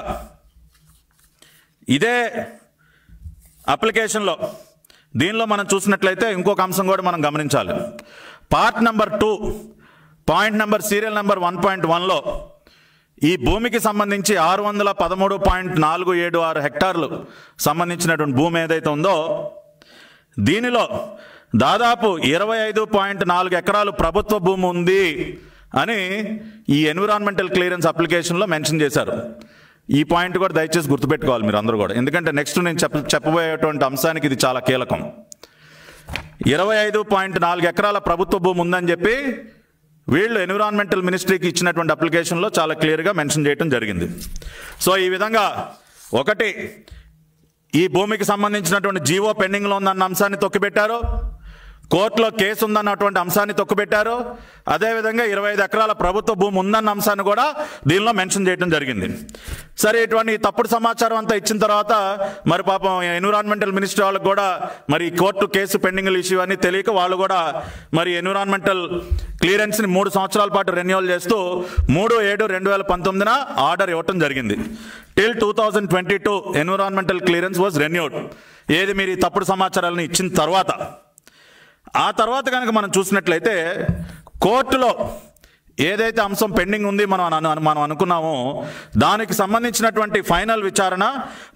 ఇదే అప్లికేషన్లో దీనిలో మనం చూసినట్లయితే ఇంకొక అంశం కూడా మనం గమనించాలి part number two point number serial number one point వన్లో ఈ భూమికి సంబంధించి ఆరు వందల పదమూడు పాయింట్ నాలుగు ఏడు ఆరు హెక్టార్లు సంబంధించినటువంటి భూమి ఏదైతే ఉందో దీనిలో దాదాపు ఇరవై ఐదు పాయింట్ నాలుగు ఎకరాలు ప్రభుత్వ భూమి ఉంది అని ఈ ఎన్విరాన్మెంటల్ క్లియరెన్స్ అప్లికేషన్లో మెన్షన్ చేశారు ఈ పాయింట్ కూడా దయచేసి గుర్తుపెట్టుకోవాలి మీరు అందరూ కూడా ఎందుకంటే నెక్స్ట్ నేను చెప్ప చెప్పబోయేటువంటి అంశానికి ఇది చాలా కీలకం ఇరవై ఐదు పాయింట్ నాలుగు ఎకరాల ప్రభుత్వ భూమి ఉందని చెప్పి వీళ్ళు ఎన్విరాన్మెంటల్ మినిస్ట్రీకి ఇచ్చినటువంటి అప్లికేషన్లో చాలా క్లియర్గా మెన్షన్ చేయడం జరిగింది సో ఈ విధంగా ఒకటి ఈ భూమికి సంబంధించినటువంటి జీవో పెండింగ్లో ఉందన్న అంశాన్ని తొక్కిపెట్టారు కోర్టులో కేసు ఉందన్నటువంటి అంశాన్ని తొక్కుపెట్టారు అదేవిధంగా ఇరవై ఐదు ఎకరాల ప్రభుత్వ భూమి ఉందన్న అంశాన్ని కూడా దీనిలో మెన్షన్ చేయడం జరిగింది సరే ఇటువంటి తప్పుడు సమాచారం అంతా ఇచ్చిన తర్వాత మరి పాపం ఎన్విరాన్మెంటల్ మినిస్టర్ వాళ్ళకి కూడా మరి ఈ కోర్టు కేసు పెండింగ్ ఇష్యూ అని తెలియక వాళ్ళు కూడా మరి ఎన్విరాన్మెంటల్ క్లియరెన్స్ని మూడు సంవత్సరాల పాటు రెన్యువల్ చేస్తూ మూడు ఏడు రెండు వేల పంతొమ్మిదిన ఆర్డర్ ఇవ్వటం జరిగింది till two thousand twenty two environmental clearance was renewed ఏది మీరు ఈ తప్పుడు సమాచారాలను ఇచ్చిన తర్వాత ఆ తర్వాత కనుక మనం చూసినట్లయితే కోర్టులో ఏదైతే అంశం పెండింగ్ ఉంది మనం అను మనం అనుకున్నామో దానికి సంబంధించినటువంటి ఫైనల్ విచారణ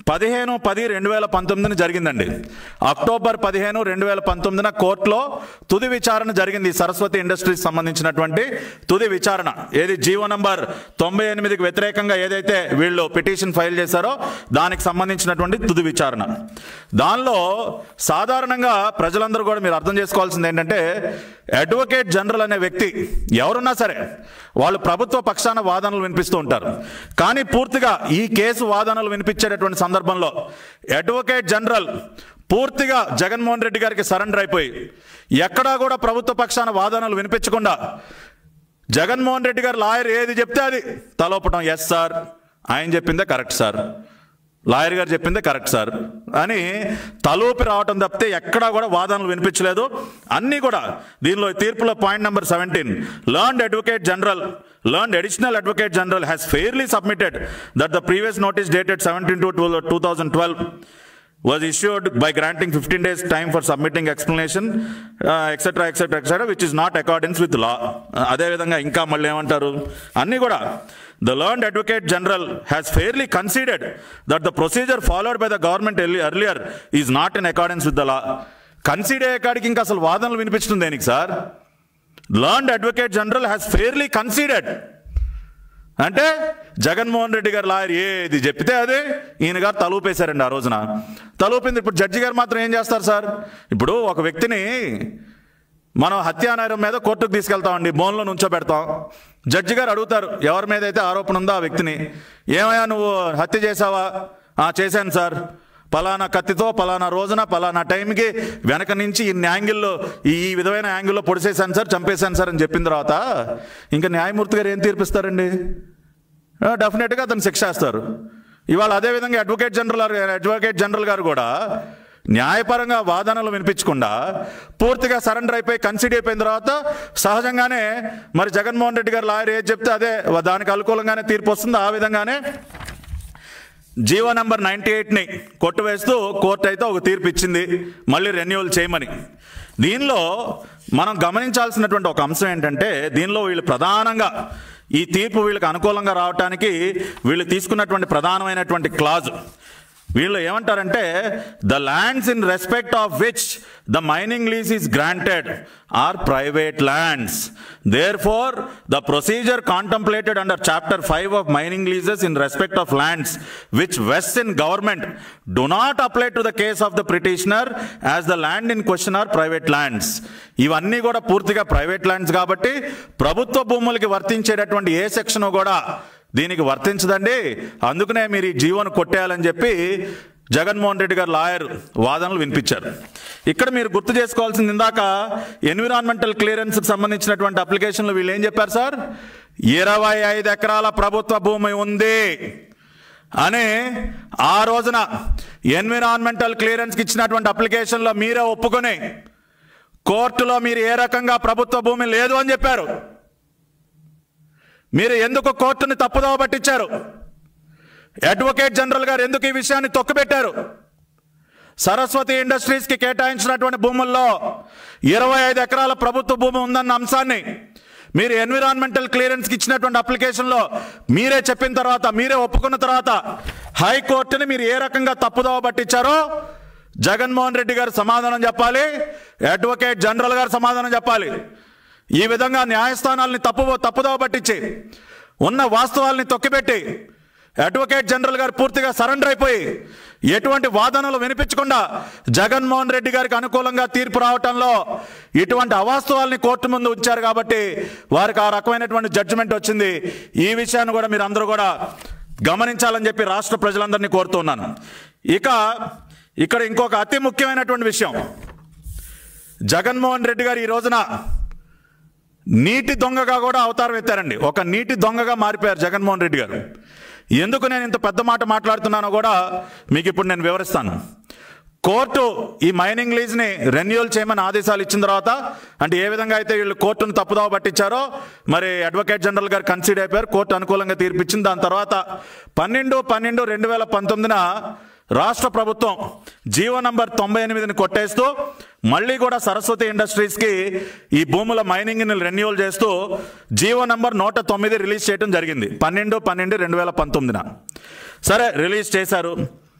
పదిహేను పది రెండు వేల పంతొమ్మిదిన జరిగిందండి అక్టోబర్ పదిహేను రెండు వేల పంతొమ్మిదిన కోర్టులో తుది విచారణ జరిగింది ఈ సరస్వతి ఇండస్ట్రీస్ సంబంధించినటువంటి తుది విచారణ ఏది జీవో నంబర్ తొంభై ఎనిమిదికి వ్యతిరేకంగా ఏదైతే వీళ్ళు పిటిషన్ ఫైల్ చేశారో దానికి సంబంధించినటువంటి తుది విచారణ దానిలో సాధారణంగా ప్రజలందరూ కూడా మీరు అర్థం చేసుకోవాల్సింది ఏంటంటే అడ్వకేట్ జనరల్ అనే వ్యక్తి ఎవరున్నా సరే వాళ్ళు ప్రభుత్వ పక్షాన వాదనలు వినిపిస్తూ ఉంటారు కానీ పూర్తిగా ఈ కేసు వాదనలు వినిపించేటటువంటి సందర్భంలో అడ్వకేట్ జనరల్ పూర్తిగా జగన్మోహన్ రెడ్డి గారికి సరెండర్ అయిపోయి ఎక్కడా కూడా ప్రభుత్వ పక్షాన వాదనలు వినిపించకుండా జగన్మోహన్ రెడ్డి గారు లాయర్ ఏది చెప్తే అది తలోపటం ఎస్ సార్ ఆయన చెప్పిందే కరెక్ట్ సార్ లాయర్ గారు చెప్పిందే కరెక్ట్ సార్ అని తలూపి రావటం తప్పితే ఎక్కడా కూడా వాదనలు వినిపించలేదు అన్నీ కూడా దీనిలో తీర్పులో point number seventeen learned advocate general learned additional advocate general has fairly submitted that the previous notice dated seventeen to two thousand twelve was issued by granting 15 days time for submitting explanation uh, etc etc etc which is not accordance with law Uh, అదేవిధంగా ఇంకా మళ్ళీ ఏమంటారు అన్నీ కూడా the learned advocate general has fairly considered that the procedure followed by the government earlier is not in accordance with the law consider అయ్యే కాడికి ఇంకా అసలు వాదనలు వినిపించడం దేనికి sir learned advocate general has fairly considered అంటే జగన్మోహన్ రెడ్డి గారు లాయర్ ఏది చెప్తే అదే ఈయన గారు తలూపేశారండి ఆ రోజున తలూపింది ఇప్పుడు జడ్జి గారు మాత్రం ఏం చేస్తారు సార్ ఇప్పుడు ఒక వ్యక్తిని మనం హత్యానేరం మీద కోర్టుకు తీసుకెళ్తామండి బోన్లో నుంచోబెడతాం జడ్జి గారు అడుగుతారు ఎవరి మీద అయితే ఆరోపణ ఉందో ఆ వ్యక్తిని ఏమయ్యా నువ్వు హత్య చేసావా "ఆ, చేశాను సార్ పలానా కత్తితో పలానా రోజున పలానా టైంకి వెనక నుంచి ఇన్ని యాంగిల్లో ఈ ఈ విధమైన యాంగిల్లో పొడిసేశాను సార్ చంపేశాను సార్ అని చెప్పిన తర్వాత ఇంకా న్యాయమూర్తి గారు ఏం తీర్పిస్తారండి ఆ, డెఫినెట్గా అతను శిక్ష వేస్తారు ఇవాళ అదేవిధంగా advocate general garu- advocate general garu కూడా న్యాయపరంగా వాదనలు వినిపించకుండా పూర్తిగా సరెండర్ అయిపోయి కన్సిడర్ అయిపోయిన తర్వాత సహజంగానే మరి జగన్మోహన్ రెడ్డి గారు లాయర్ ఏది చెప్తే అదే దానికి అనుకూలంగానే తీర్పు వస్తుంది ఆ విధంగానే జీవో నెంబర్ నైంటీ ఎయిట్ని కొట్టువేస్తూ కోర్టు అయితే ఒక తీర్పు ఇచ్చింది మళ్ళీ రెన్యువల్ చేయమని దీనిలో మనం గమనించాల్సినటువంటి ఒక అంశం ఏంటంటే దీనిలో వీళ్ళు ప్రధానంగా ఈ తీర్పు వీళ్ళకి అనుకూలంగా రావడానికి వీళ్ళు తీసుకున్నటువంటి ప్రధానమైనటువంటి క్లాజ్ వీళ్ళు ఏమంటారంటే the lands in respect of which the mining lease is granted are private lands therefore the procedure contemplated under chapter five of mining leases in respect of lands which vest in government do not apply to the case of the petitioner as the land in question are private lands ఇవన్నీ కూడా పూర్తిగా private lands కాబట్టి ప్రభుత్వ భూములకి వర్తించేటటువంటి ఏ section కూడా దీనికి వర్తించదండి అందుకనే మీరు ఈ జీవోను కొట్టేయాలని చెప్పి జగన్మోహన్ రెడ్డి గారు లాయర్ వాదనలు వినిపించారు ఇక్కడ మీరు గుర్తు చేసుకోవాల్సింది ఇందాక ఎన్విరాన్మెంటల్ క్లియరెన్స్కి సంబంధించినటువంటి అప్లికేషన్లు వీళ్ళు ఏం చెప్పారు సార్ ఇరవై ఐదు ఎకరాల ప్రభుత్వ భూమి ఉంది అని ఆ రోజున ఎన్విరాన్మెంటల్ క్లియరెన్స్కి ఇచ్చినటువంటి అప్లికేషన్లో మీరే ఒప్పుకొని కోర్టులో మీరు ఏ రకంగా ప్రభుత్వ భూమి లేదు అని చెప్పారు మీరు ఎందుకు కోర్టుని తప్పుదోవ పట్టించారు అడ్వకేట్ జనరల్ గారు ఎందుకు ఈ విషయాన్ని తొక్కుపెట్టారు సరస్వతి ఇండస్ట్రీస్కి కేటాయించినటువంటి భూముల్లో ఇరవై ఐదు ఎకరాల ప్రభుత్వ భూమి ఉందన్న అంశాన్ని మీరు ఎన్విరాన్మెంటల్ క్లియరెన్స్కి ఇచ్చినటువంటి అప్లికేషన్లో మీరే చెప్పిన తర్వాత మీరే ఒప్పుకున్న తర్వాత హైకోర్టుని మీరు ఏ రకంగా తప్పుదోవ పట్టించారో జగన్మోహన్ రెడ్డి గారు సమాధానం చెప్పాలి అడ్వకేట్ జనరల్ గారు సమాధానం చెప్పాలి ఈ విధంగా న్యాయస్థానాల్ని తప్పు తప్పుదోవ పట్టించి ఉన్న వాస్తవాల్ని తొక్కిపెట్టి అడ్వకేట్ జనరల్ గారు పూర్తిగా సరెండర్ అయిపోయి ఎటువంటి వాదనలు వినిపించకుండా జగన్మోహన్ రెడ్డి గారికి అనుకూలంగా తీర్పు రావటంలో ఇటువంటి అవాస్తవాల్ని కోర్టు ముందు ఉంచారు కాబట్టి వారికి ఆ రకమైనటువంటి జడ్జిమెంట్ వచ్చింది ఈ విషయాన్ని కూడా మీరు అందరూ కూడా గమనించాలని చెప్పి రాష్ట్ర ప్రజలందరినీ కోరుతున్నాను ఇక ఇక్కడ ఇంకొక అతి ముఖ్యమైనటువంటి విషయం జగన్మోహన్ రెడ్డి గారు ఈ రోజున నీటి దొంగగా కూడా అవతారం ఎత్తారండి ఒక నీటి దొంగగా మారిపోయారు జగన్మోహన్ రెడ్డి గారు ఎందుకు నేను ఇంత పెద్ద మాట మాట్లాడుతున్నానో కూడా మీకు ఇప్పుడు నేను వివరిస్తాను కోర్టు ఈ మైనింగ్ లీజ్ని రెన్యూవల్ చేయమని ఆదేశాలు ఇచ్చిన తర్వాత అంటే ఏ విధంగా అయితే వీళ్ళు కోర్టును తప్పుదోవ పట్టించారో మరి అడ్వకేట్ జనరల్ గారు కన్సిడర్ అయిపోయారు కోర్టు అనుకూలంగా తీర్పిచ్చింది దాని తర్వాత పన్నెండు పన్నెండు రెండు వేల పంతొమ్మిదిన రాష్ట్ర ప్రభుత్వం జీవో నంబర్ తొంభై ఎనిమిదిని కొట్టేస్తూ మళ్ళీ కూడా సరస్వతి ఇండస్ట్రీస్కి ఈ భూముల మైనింగ్ని రెన్యూవల్ చేస్తూ జీవో నంబర్ నూట తొమ్మిది రిలీజ్ చేయడం జరిగింది పన్నెండు పన్నెండు రెండు వేల పంతొమ్మిదిన సరే రిలీజ్ చేశారు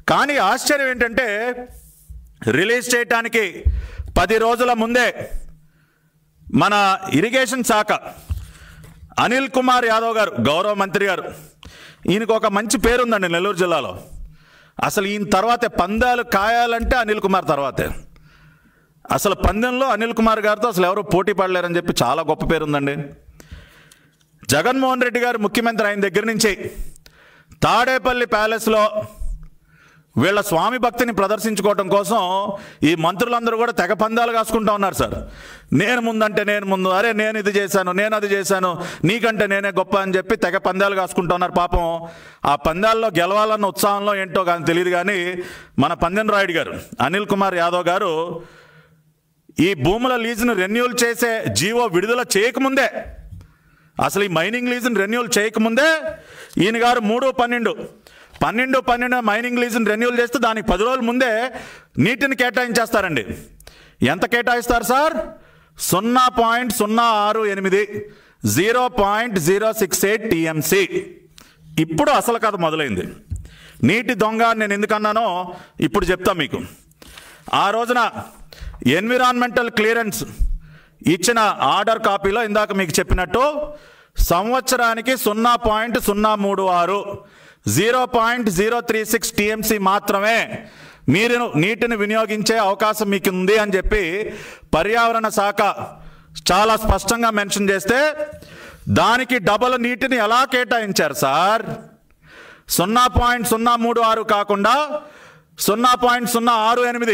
కానీ ఆశ్చర్యం ఏంటంటే రిలీజ్ చేయటానికి పది రోజుల ముందే మన ఇరిగేషన్ శాఖ అనిల్ కుమార్ యాదవ్ గారు గౌరవ మంత్రి గారు ఈయనకు ఒక మంచి పేరు ఉందండి నెల్లూరు జిల్లాలో అసలు ఈయన తర్వాతే పందాలు కాయాలంటే అనిల్ కుమార్ తర్వాతే అసలు పందెంలో అనిల్ కుమార్ గారితో అసలు ఎవరు పోటీ పడలేరని చెప్పి చాలా గొప్ప పేరు ఉందండి జగన్మోహన్ రెడ్డి గారు ముఖ్యమంత్రి అయిన దగ్గర నుంచి తాడేపల్లి ప్యాలెస్లో వీళ్ళ స్వామి భక్తిని ప్రదర్శించుకోవడం కోసం ఈ మంత్రులందరూ కూడా తెగ పందాలు కాసుకుంటా ఉన్నారు సార్ నేను ముందంటే నేను ముందు అరే నేను ఇది చేశాను నేను అది చేశాను నీకంటే నేనే గొప్ప అని చెప్పి తెగ పందాలు కాసుకుంటా ఉన్నారు పాపం ఆ పందాల్లో గెలవాలన్న ఉత్సాహంలో ఏంటో కానీ తెలియదు కానీ మన పందెం రాయుడు గారు అనిల్ కుమార్ యాదవ్ గారు ఈ భూముల లీజును రెన్యూల్ చేసే జీవో విడుదల చేయకముందే అసలు ఈ మైనింగ్ లీజును రెన్యూల్ చేయకముందే ఈయన గారు మూడు పన్నెండు పన్నెండు పన్నెండు మైనింగ్ లీజును రెన్యూల్ చేస్తే దానికి పది రోజుల ముందే నీటిని కేటాయించేస్తారండి ఎంత కేటాయిస్తారు సార్ సున్నా పాయింట్ సున్నా ఆరు ఎనిమిది zero point zero six eight TMC ఇప్పుడు అసలు కథ మొదలైంది నీటి దొంగ అని నేను ఎందుకన్నానో ఇప్పుడు చెప్తా మీకు ఆ రోజున ఎన్విరాన్మెంటల్ క్లియరెన్స్ ఇచ్చిన ఆర్డర్ కాపీలో ఇందాక మీకు చెప్పినట్టు సంవత్సరానికి సున్నా పాయింట్ సున్నా మూడు ఆరు zero point zero three six TMC మాత్రమే మీరు నీటిని వినియోగించే అవకాశం మీకు ఉంది అని చెప్పి పర్యావరణ శాఖ చాలా స్పష్టంగా మెన్షన్ చేస్తే దానికి డబల్ నీటిని ఎలా కేటాయించారు సార్ సున్నా పాయింట్ సున్నా మూడు ఆరు కాకుండా సున్నా పాయింట్ సున్నా ఆరు ఎనిమిది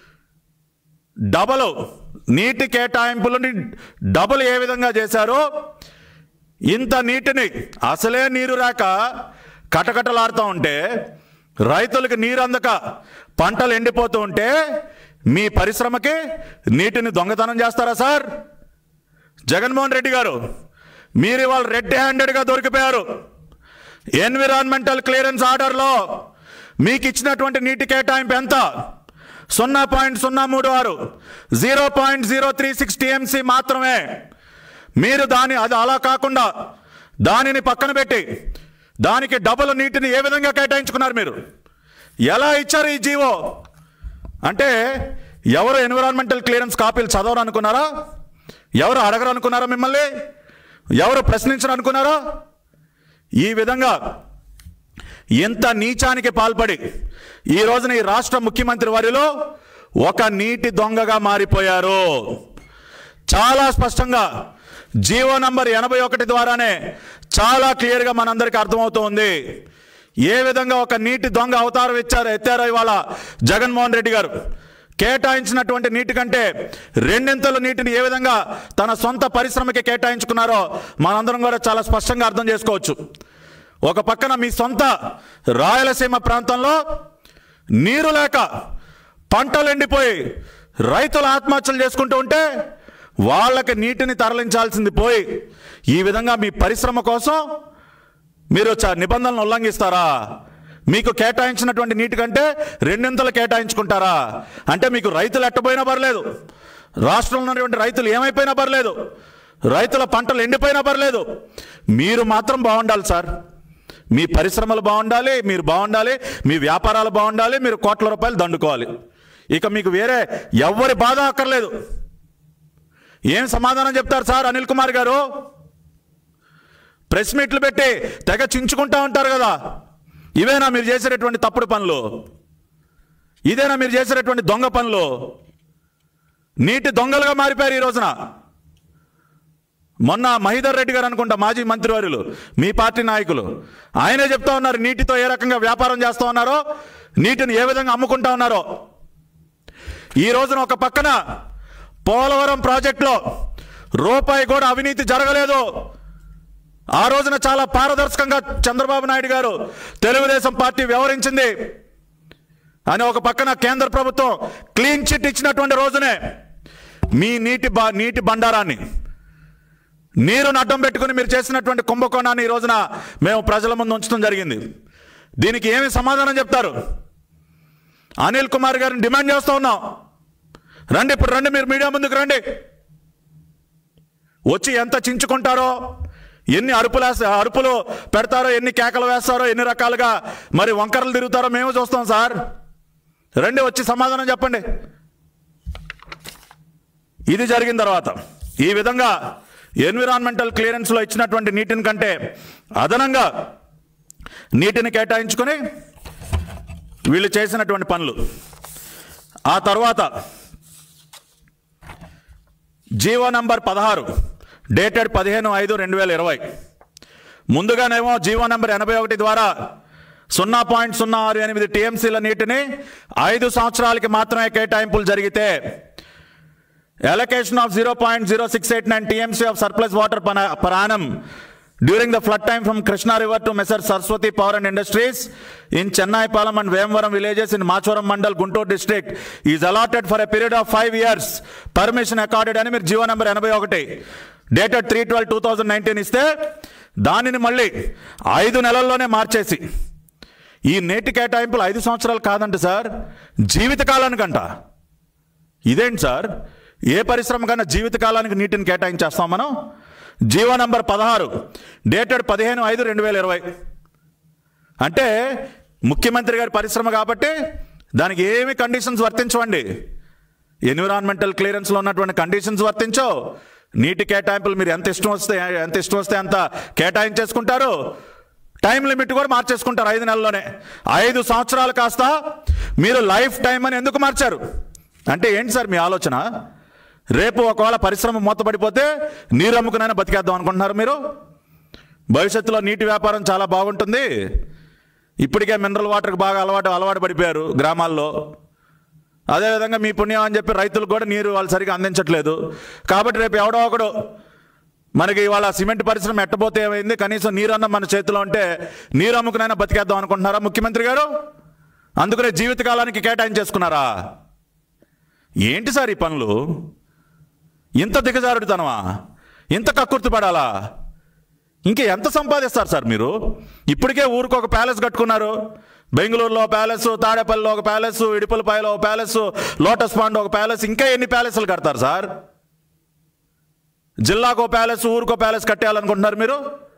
డబల్ నీటి కేటాయింపులని డబుల్ ఏ విధంగా చేశారో ఇంత నీటిని అసలే నీరు రాక కటకటలాడుతూ ఉంటే రైతులకు నీరు అందక పంటలు ఎండిపోతూ ఉంటే మీ పరిశ్రమకి నీటిని దొంగతనం చేస్తారా సార్ జగన్మోహన్ రెడ్డి గారు మీరు ఇవాళ రెడ్ హ్యాండెడ్గా దొరికిపోయారు ఎన్విరాన్మెంటల్ క్లియరెన్స్ ఆర్డర్లో మీకు ఇచ్చినటువంటి నీటి కేటాయింపు ఎంత సున్నా పాయింట్ సున్నా మూడు ఆరు zero point zero three six TMC మాత్రమే మీరు దాని అది అలా కాకుండా దానిని పక్కన పెట్టి దానికి డబుల్ నీటిని ఏ విధంగా కేటాయించుకున్నారు మీరు ఎలా ఇచ్చారు ఈ జీవో అంటే ఎవరు ఎన్విరాన్మెంటల్ క్లియరెన్స్ కాపీలు చదవరు అనుకున్నారా ఎవరు అడగరు అనుకున్నారా మిమ్మల్ని ఎవరు ప్రశ్నించరు అనుకున్నారా ఈ విధంగా ఎంత నీచానికి పాల్పడి ఈ రోజున ఈ రాష్ట్ర ముఖ్యమంత్రి వారిలో ఒక నీటి దొంగగా మారిపోయారు చాలా స్పష్టంగా జీవో నంబర్ ఎనభై ఒకటి ద్వారానే చాలా క్లియర్గా మనందరికీ అర్థమవుతోంది ఏ విధంగా ఒక నీటి దొంగ అవతారం ఇచ్చారో ఎత్తారో ఇవాళ జగన్మోహన్ రెడ్డి గారు కేటాయించినటువంటి నీటి కంటే రెండింతల నీటిని ఏ విధంగా తన సొంత పరిశ్రమకి కేటాయించుకున్నారో మనందరం కూడా చాలా స్పష్టంగా అర్థం చేసుకోవచ్చు ఒక పక్కన మీ సొంత రాయలసీమ ప్రాంతంలో నీరు లేక పంటలు ఎండిపోయి రైతులు ఆత్మహత్యలు చేసుకుంటూ ఉంటే వాళ్ళకి నీటిని తరలించాల్సింది పోయి ఈ విధంగా మీ పరిశ్రమ కోసం మీరు చ- నిబంధనలను ఉల్లంఘిస్తారా మీకు కేటాయించినటువంటి నీటి కంటే రెండింతలు కేటాయించుకుంటారా అంటే మీకు రైతులు ఎట్టపోయినా పర్లేదు రాష్ట్రంలో ఉన్నటువంటి రైతులు ఏమైపోయినా పర్లేదు రైతుల పంటలు ఎండిపోయినా పర్లేదు మీరు మాత్రం బాగుండాలి సార్ మీ పరిశ్రమలు బాగుండాలి మీరు బాగుండాలి మీ వ్యాపారాలు బాగుండాలి మీరు కోట్ల రూపాయలు దండుకోవాలి ఇక మీకు వేరే ఎవ్వరి బాధ అక్కర్లేదు ఏం సమాధానం చెప్తారు సార్ అనిల్ కుమార్ గారు ప్రెస్ మీట్లు పెట్టి తెగ చించుకుంటా ఉంటారు కదా ఇవేనా మీరు చేసేటటువంటి తప్పుడు పనులు ఇదేనా మీరు చేసేటటువంటి దొంగ పనులు నీటి దొంగలుగా మారిపోయారు ఈ రోజున మొన్న మహిధర్ రెడ్డి గారు అనుకుంటా మాజీ మంత్రివర్యులు మీ పార్టీ నాయకులు ఆయనే చెప్తా ఉన్నారు నీటితో ఏ రకంగా వ్యాపారం చేస్తా ఉన్నారో నీటిని ఏ విధంగా అమ్ముకుంటా ఉన్నారో ఈ రోజున ఒక పక్కన పోలవరం ప్రాజెక్టులో రూపాయి కూడా అవినీతి జరగలేదు ఆ రోజున చాలా పారదర్శకంగా చంద్రబాబు నాయుడు గారు తెలుగుదేశం పార్టీ వ్యవహరించింది అని ఒక పక్కన కేంద్ర ప్రభుత్వం క్లీన్ చిట్ ఇచ్చినటువంటి రోజునే మీ నీటి బా నీటి బండారాన్ని నీరును అడ్డం పెట్టుకుని మీరు చేసినటువంటి కుంభకోణాన్ని ఈ రోజున మేము ప్రజల ముందు ఉంచడం జరిగింది దీనికి ఏమి సమాధానం చెప్తారు అనిల్ కుమార్ గారిని డిమాండ్ చేస్తూ ఉన్నాం రండి ఇప్పుడు రండి మీరు మీడియా ముందుకు రండి వచ్చి ఎంత చించుకుంటారో ఎన్ని అరుపులు వేస్తా అరుపులు పెడతారో ఎన్ని కేకలు వేస్తారో ఎన్ని రకాలుగా మరి వంకరలు తిరుగుతారో మేము చూస్తాం సార్ రండి వచ్చి సమాధానం చెప్పండి ఇది జరిగిన తర్వాత ఈ విధంగా ఎన్విరాన్మెంటల్ క్లియరెన్స్లో ఇచ్చినటువంటి నీటిని కంటే అదనంగా నీటిని కేటాయించుకొని వీళ్ళు చేసినటువంటి పనులు ఆ తర్వాత జీవో నంబర్ పదహారు డేటెడ్ పదిహేను ఐదు రెండు వేల ఇరవై ముందుగానేమో జీవో నంబర్ ఎనభై ఒకటి ద్వారా సున్నా పాయింట్ సున్నా ఆరు ఎనిమిది టీఎంసీల నీటిని ఐదు సంవత్సరాలకి మాత్రమే కేటాయింపులు జరిగితే allocation of 0.0689 TMC of surplus water per per annum during the flood time from Krishna River to Messer Saraswati Power and Industries in Chennai Palam and Vemvaram villages in Machoram Mandal, Guntur district is allotted for a period of five years. Permission accorded అని మీరు GO number ఎనభై ఒకటి dated three twelve two thousand nineteen ఇస్తే దానిని మళ్ళీ ఐదు నెలల్లోనే మార్చేసి ఈ నేటి కేటాయింపులు ఐదు సంవత్సరాలు కాదంట సార్ జీవితకాలానికంట ఇదేంటి సార్ ఏ పరిశ్రమ కన్నా జీవితకాలానికి నీటిని కేటాయించేస్తాం మనం జీవో నంబర్ పదహారు డేటెడ్ పదిహేను ఐదు రెండు వేల ఇరవై అంటే ముఖ్యమంత్రి గారి పరిశ్రమ కాబట్టి దానికి ఏమి కండిషన్స్ వర్తించవండి ఎన్విరాన్మెంటల్ క్లియరెన్స్లో ఉన్నటువంటి కండిషన్స్ వర్తించో నీటి కేటాయింపులు మీరు ఎంత ఇష్టం వస్తే ఎంత ఇష్టం వస్తే అంత కేటాయించేసుకుంటారు టైం లిమిట్ కూడా మార్చేసుకుంటారు ఐదు నెలల్లోనే ఐదు సంవత్సరాలు కాస్త మీరు లైఫ్ టైం అని ఎందుకు మార్చారు అంటే ఏంటి సార్ మీ ఆలోచన రేపు ఒకవేళ పరిశ్రమ మూతపడిపోతే నీరు అమ్ముకునైనా బతికేద్దాం అనుకుంటున్నారు మీరు భవిష్యత్తులో నీటి వ్యాపారం చాలా బాగుంటుంది ఇప్పటికే మినరల్ వాటర్కి బాగా అలవాటు అలవాటు పడిపోయారు గ్రామాల్లో అదేవిధంగా మీ పుణ్యం అని చెప్పి రైతులకు కూడా నీరు వాళ్ళు సరిగా అందించట్లేదు కాబట్టి రేపు ఎవడో ఒకడు మనకి ఇవాళ సిమెంట్ పరిశ్రమ ఎట్టబోతే ఏమైంది కనీసం నీరన్న మన చేతిలో ఉంటే నీరు అమ్ముకునైనా బతికేద్దాం అనుకుంటున్నారా ముఖ్యమంత్రి గారు అందుకనే జీవితకాలానికి కేటాయించేసుకున్నారా ఏంటి సార్ ఈ పనులు ఇంత దిగజారుడుతనమా ఇంత కక్కుర్తి పడాలా ఇంకా ఎంత సంపాదిస్తారు సార్ మీరు ఇప్పటికే ఊరికి ఒక ప్యాలెస్ కట్టుకున్నారు బెంగళూరులో ఒక ప్యాలెస్ తాడేపల్లిలో ఒక ప్యాలెస్ ఇడుపులపాయలో ఒక ప్యాలెస్ లోటస్ పాండ్ ఒక ప్యాలెస్ ఇంకా ఎన్ని ప్యాలెస్లు కడతారు సార్ జిల్లాకో ప్యాలెస్ ఊరికో ప్యాలెస్ కట్టేయాలనుకుంటున్నారు మీరు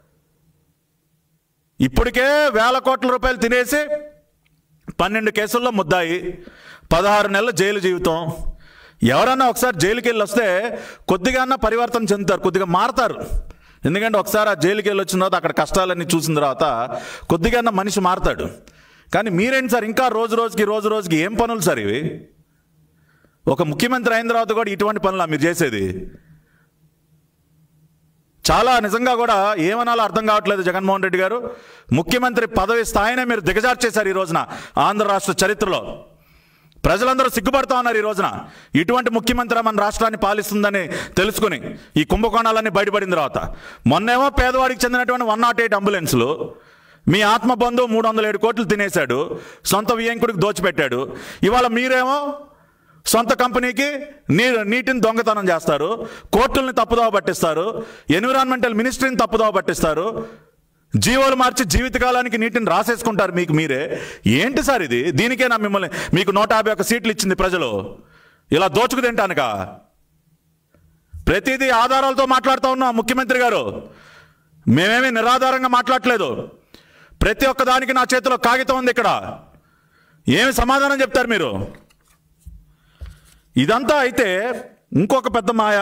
ఇప్పటికే వేల కోట్ల రూపాయలు తినేసి పన్నెండు కేసుల్లో ముద్దాయి పదహారు నెలల జైలు జీవితం ఎవరన్నా ఒకసారి జైలుకి వెళ్ళి వస్తే కొద్దిగా పరివర్తన చెందుతారు కొద్దిగా మారతారు ఎందుకంటే ఒకసారి ఆ జైలుకి వెళ్ళి వచ్చిన తర్వాత అక్కడ కష్టాలన్నీ చూసిన తర్వాత కొద్దిగా మనిషి మారతాడు కానీ మీరేంటి సార్ ఇంకా రోజు రోజుకి రోజు రోజుకి ఏం పనులు సార్ ఇవి ఒక ముఖ్యమంత్రి అయిన తర్వాత కూడా ఇటువంటి పనులా మీరు చేసేది చాలా నిజంగా కూడా ఏమనాలో అర్థం కావట్లేదు జగన్మోహన్ రెడ్డి గారు ముఖ్యమంత్రి పదవి స్థాయినే మీరు దిగజార్చేశారు ఈ రోజున ఆంధ్ర రాష్ట్ర చరిత్రలో ప్రజలందరూ సిగ్గుపడతా ఉన్నారు ఈ రోజున ఇటువంటి ముఖ్యమంత్రి మన రాష్ట్రాన్ని పాలిస్తుందని తెలుసుకుని ఈ కుంభకోణాలన్నీ బయటపడిన తర్వాత మొన్నేమో పేదవాడికి చెందినటువంటి వన్ నాట్ ఎయిట్ అంబులెన్సులు మీ ఆత్మబంధు మూడు వందల ఏడు కోట్లు తినేశాడు సొంత వియంకుడికి దోచిపెట్టాడు ఇవాళ మీరేమో సొంత కంపెనీకి నీ నీటిని దొంగతనం చేస్తారు కోర్టుల్ని తప్పుదోవ పట్టిస్తారు ఎన్విరాన్మెంటల్ మినిస్ట్రీని తప్పుదోవ పట్టిస్తారు జీవోలు మార్చి జీవితకాలానికి నీటిని రాసేసుకుంటారు మీకు మీరే ఏంటి సార్ ఇది దీనికే నా మిమ్మల్ని మీకు నూట యాభై ఒక్క సీట్లు ఇచ్చింది ప్రజలు ఇలా దోచుకు తింటానుక ప్రతిదీ ఆధారాలతో మాట్లాడుతూ ఉన్నాం ముఖ్యమంత్రి గారు మేమేమీ నిరాధారంగా మాట్లాడట్లేదు ప్రతి ఒక్క దానికి నా చేతిలో కాగితం ఉంది ఇక్కడ ఏమి సమాధానం చెప్తారు మీరు ఇదంతా అయితే ఇంకొక పెద్ద మాయ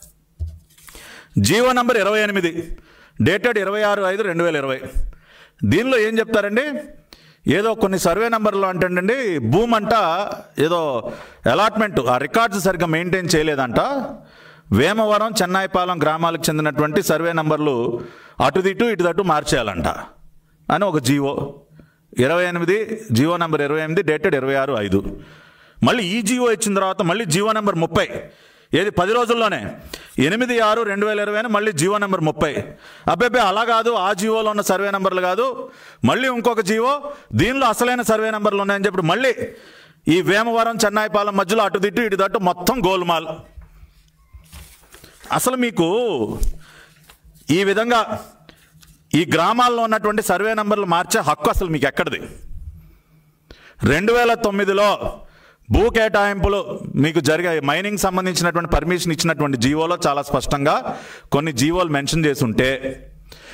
జీవో నంబర్ ఇరవై ఎనిమిది డేటెడ్ ఇరవై ఆరు ఐదు రెండు వేల ఇరవై దీనిలో ఏం చెప్తారండి ఏదో కొన్ని సర్వే నెంబర్లు అంటండి భూమి అంట ఏదో అలాట్మెంట్ ఆ రికార్డ్స్ సరిగ్గా మెయింటైన్ చేయలేదంట వేమవరం చెన్నాయిపాలెం గ్రామాలకు చెందినటువంటి సర్వే నంబర్లు అటుదిటు ఇటుదటు మార్చేయాలంట అని ఒక జీవో ఇరవై ఎనిమిది జీవో నెంబర్ ఇరవై ఎనిమిది డేటెడ్ ఇరవై ఆరు ఐదు మళ్ళీ ఈ జీవో ఇచ్చిన తర్వాత మళ్ళీ జీవో నెంబర్ ముప్పై ఏది పది రోజుల్లోనే ఎనిమిది ఆరు రెండు వేల ఇరవై మళ్ళీ జీవో నెంబర్ ముప్పై అబ్బాయి అలా కాదు ఆ జీవోలో ఉన్న సర్వే నెంబర్లు కాదు మళ్ళీ ఇంకొక జీవో దీనిలో అసలైన సర్వే నెంబర్లు ఉన్నాయని చెప్పి మళ్ళీ ఈ వేమవరం చెన్నాయిపాలెం మధ్యలో అటు దిట్టు ఇటు దట్టు మొత్తం గోల్మాల్ అసలు మీకు ఈ విధంగా ఈ గ్రామాల్లో ఉన్నటువంటి సర్వే నెంబర్లు మార్చే హక్కు అసలు మీకు ఎక్కడిది రెండు వేల తొమ్మిదిలో భూ కేటాయింపులు మీకు జరిగాయి మైనింగ్ సంబంధించినటువంటి పర్మిషన్ ఇచ్చినటువంటి జీవోలో చాలా స్పష్టంగా కొన్ని జీవోలు మెన్షన్ చేసి ఉంటే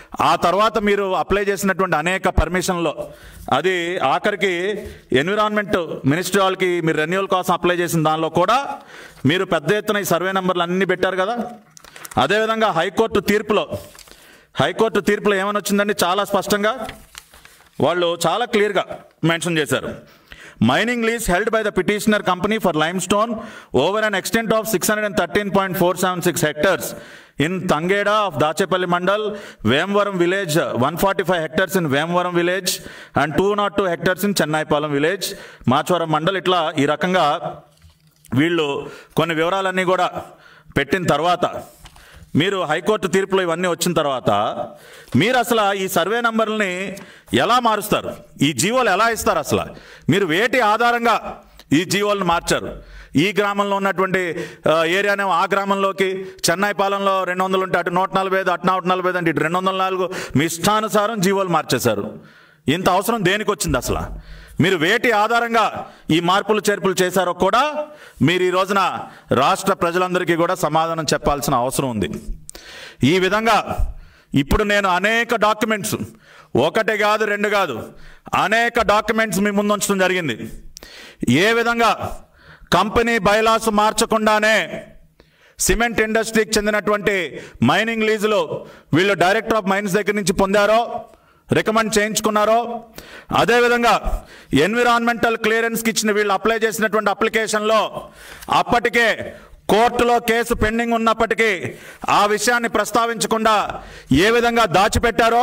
ఆ తర్వాత మీరు అప్లై చేసినటువంటి అనేక పర్మిషన్లో అది ఆఖరికి ఎన్విరాన్మెంట్ మినిస్ట్రీ వాళ్ళకి మీరు రెన్యువల్ కోసం అప్లై చేసిన దానిలో కూడా మీరు పెద్ద ఎత్తున ఈ సర్వే నెంబర్లు అన్నీ పెట్టారు కదా అదేవిధంగా హైకోర్టు తీర్పులో హైకోర్టు తీర్పులో ఏమని వచ్చిందండి చాలా స్పష్టంగా వాళ్ళు చాలా క్లియర్గా మెన్షన్ చేశారు mining lease held by the petitioner company for limestone over an extent of six hundred and thirteen point four seven six hectares in Tangeda of Dachepalli mandal Vemavaram village one forty five hectares in Vemavaram village and two not two hectares in Chennaipalem village Machavaram mandal ఇట్లా ఈ రకంగా వీళ్ళు కొన్ని వివరాలన్నీ కూడా పెట్టిన తర్వాత మీరు హైకోర్టు తీర్పులో ఇవన్నీ వచ్చిన తర్వాత మీరు అసలు ఈ సర్వే నంబర్లని ఎలా మారుస్తారు ఈ జీవోలు ఎలా ఇస్తారు అసలు మీరు వేటి ఆధారంగా ఈ జీవోలను మార్చారు ఈ గ్రామంలో ఉన్నటువంటి ఆ, ఏరియానే ఆ గ్రామంలోకి చెన్నై పాలెంలో రెండు వందలు ఉంటే అటు నూట నలభై ఐదు అటు నూట నలభై ఐదు అంటే ఇటు రెండు వందల నాలుగు మీ ఇష్టానుసారం జీవోలు మార్చేశారు ఇంత అవసరం దేనికి వచ్చింది అసలు మీరు వేటి ఆధారంగా ఈ మార్పులు చేర్పులు చేశారో కూడా మీరు ఈ రోజున రాష్ట్ర ప్రజలందరికీ కూడా సమాధానం చెప్పాల్సిన అవసరం ఉంది ఈ విధంగా ఇప్పుడు నేను అనేక డాక్యుమెంట్స్ ఒకటి కాదు రెండు కాదు అనేక డాక్యుమెంట్స్ మీ ముందు ఉంచడం జరిగింది ఏ విధంగా కంపెనీ బైలాస్ మార్చకుండానే సిమెంట్ ఇండస్ట్రీకి చెందినటువంటి మైనింగ్ లీజులు వీళ్ళు డైరెక్టర్ ఆఫ్ మైన్స్ దగ్గర నుంచి పొందారో రికమెండ్ చేయించుకున్నారో అదేవిధంగా ఎన్విరాన్మెంటల్ క్లియరెన్స్కి ఇచ్చిన వీళ్ళు అప్లై చేసినటువంటి అప్లికేషన్లో అప్పటికే కోర్టులో కేసు పెండింగ్ ఉన్నప్పటికీ ఆ విషయాన్ని ప్రస్తావించకుండా ఏ విధంగా దాచిపెట్టారో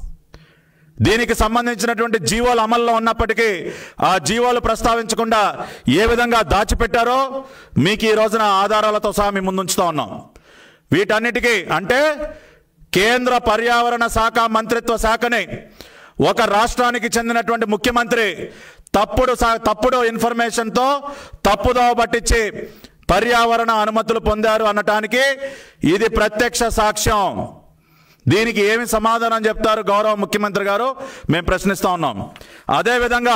దీనికి సంబంధించినటువంటి జీవోలు అమల్లో ఉన్నప్పటికీ ఆ జీవోలు ప్రస్తావించకుండా ఏ విధంగా దాచిపెట్టారో మీకు ఈ రోజున ఆధారాలతో సహా మీ ముందుంచుతా ఉన్నాం వీటన్నిటికీ అంటే కేంద్ర పర్యావరణ శాఖ మంత్రిత్వ శాఖని ఒక రాష్ట్రానికి చెందినటువంటి ముఖ్యమంత్రి తప్పుడు సా- తప్పుడు ఇన్ఫర్మేషన్తో తప్పుదోవ పట్టించి పర్యావరణ అనుమతులు పొందారు అనటానికి ఇది ప్రత్యక్ష సాక్ష్యం దీనికి ఏమి సమాధానం చెప్తారు గౌరవ ముఖ్యమంత్రి గారు మేము ప్రశ్నిస్తా ఉన్నాం అదేవిధంగా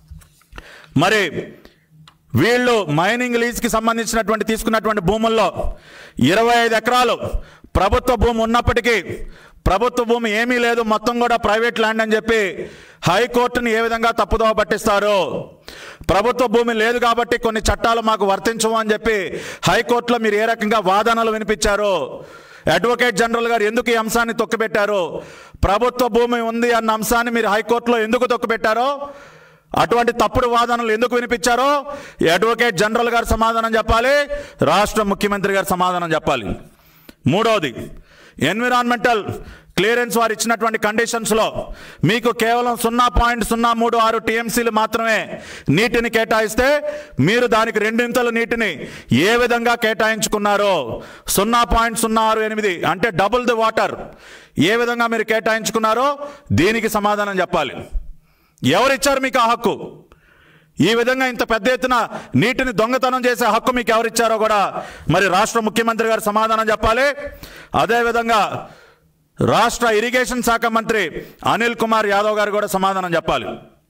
మరి వీళ్ళు మైనింగ్ లీజ్కి సంబంధించినటువంటి తీసుకున్నటువంటి భూముల్లో ఇరవై ఐదు ఎకరాలు ప్రభుత్వ భూమి ఉన్నప్పటికీ ప్రభుత్వ భూమి ఏమీ లేదు మొత్తం కూడా ప్రైవేట్ ల్యాండ్ అని చెప్పి హైకోర్టుని ఏ విధంగా తప్పుదోవ పట్టిస్తారు ప్రభుత్వ భూమి లేదు కాబట్టి కొన్ని చట్టాలు మాకు వర్తించవు అని చెప్పి హైకోర్టులో మీరు ఏ రకంగా వాదనలు వినిపించారు అడ్వకేట్ జనరల్ గారు ఎందుకు ఈ అంశాన్ని తొక్కిపెట్టారు ప్రభుత్వ భూమి ఉంది అన్న అంశాన్ని మీరు హైకోర్టులో ఎందుకు తొక్కిపెట్టారో అటువంటి తప్పుడు వాదనలు ఎందుకు వినిపించారో ఈ అడ్వకేట్ జనరల్ గారు సమాధానం చెప్పాలి రాష్ట్ర ముఖ్యమంత్రి గారు సమాధానం చెప్పాలి మూడవది ఎన్విరాన్మెంటల్ క్లియరెన్స్ వారు ఇచ్చినటువంటి కండిషన్స్లో మీకు కేవలం సున్నా పాయింట్ సున్నా మూడు ఆరు టీఎంసీలు మాత్రమే నీటిని కేటాయిస్తే మీరు దానికి రెండింతలు నీటిని ఏ విధంగా కేటాయించుకున్నారో సున్నా పాయింట్ సున్నా ఆరు ఎనిమిది అంటే డబుల్ ది వాటర్ ఏ విధంగా మీరు కేటాయించుకున్నారో దీనికి సమాధానం చెప్పాలి ఎవరిచ్చారు మీకు ఆ హక్కు ఈ విధంగా ఇంత పెద్ద ఎత్తున నీటిని దొంగతనం చేసే హక్కు మీకు ఎవరిచ్చారో కూడా మరి రాష్ట్ర ముఖ్యమంత్రి గారు సమాధానం చెప్పాలి అదేవిధంగా రాష్ట్ర ఇరిగేషన్ శాఖ మంత్రి అనిల్ కుమార్ యాదవ్ గారు కూడా సమాధానం చెప్పాలి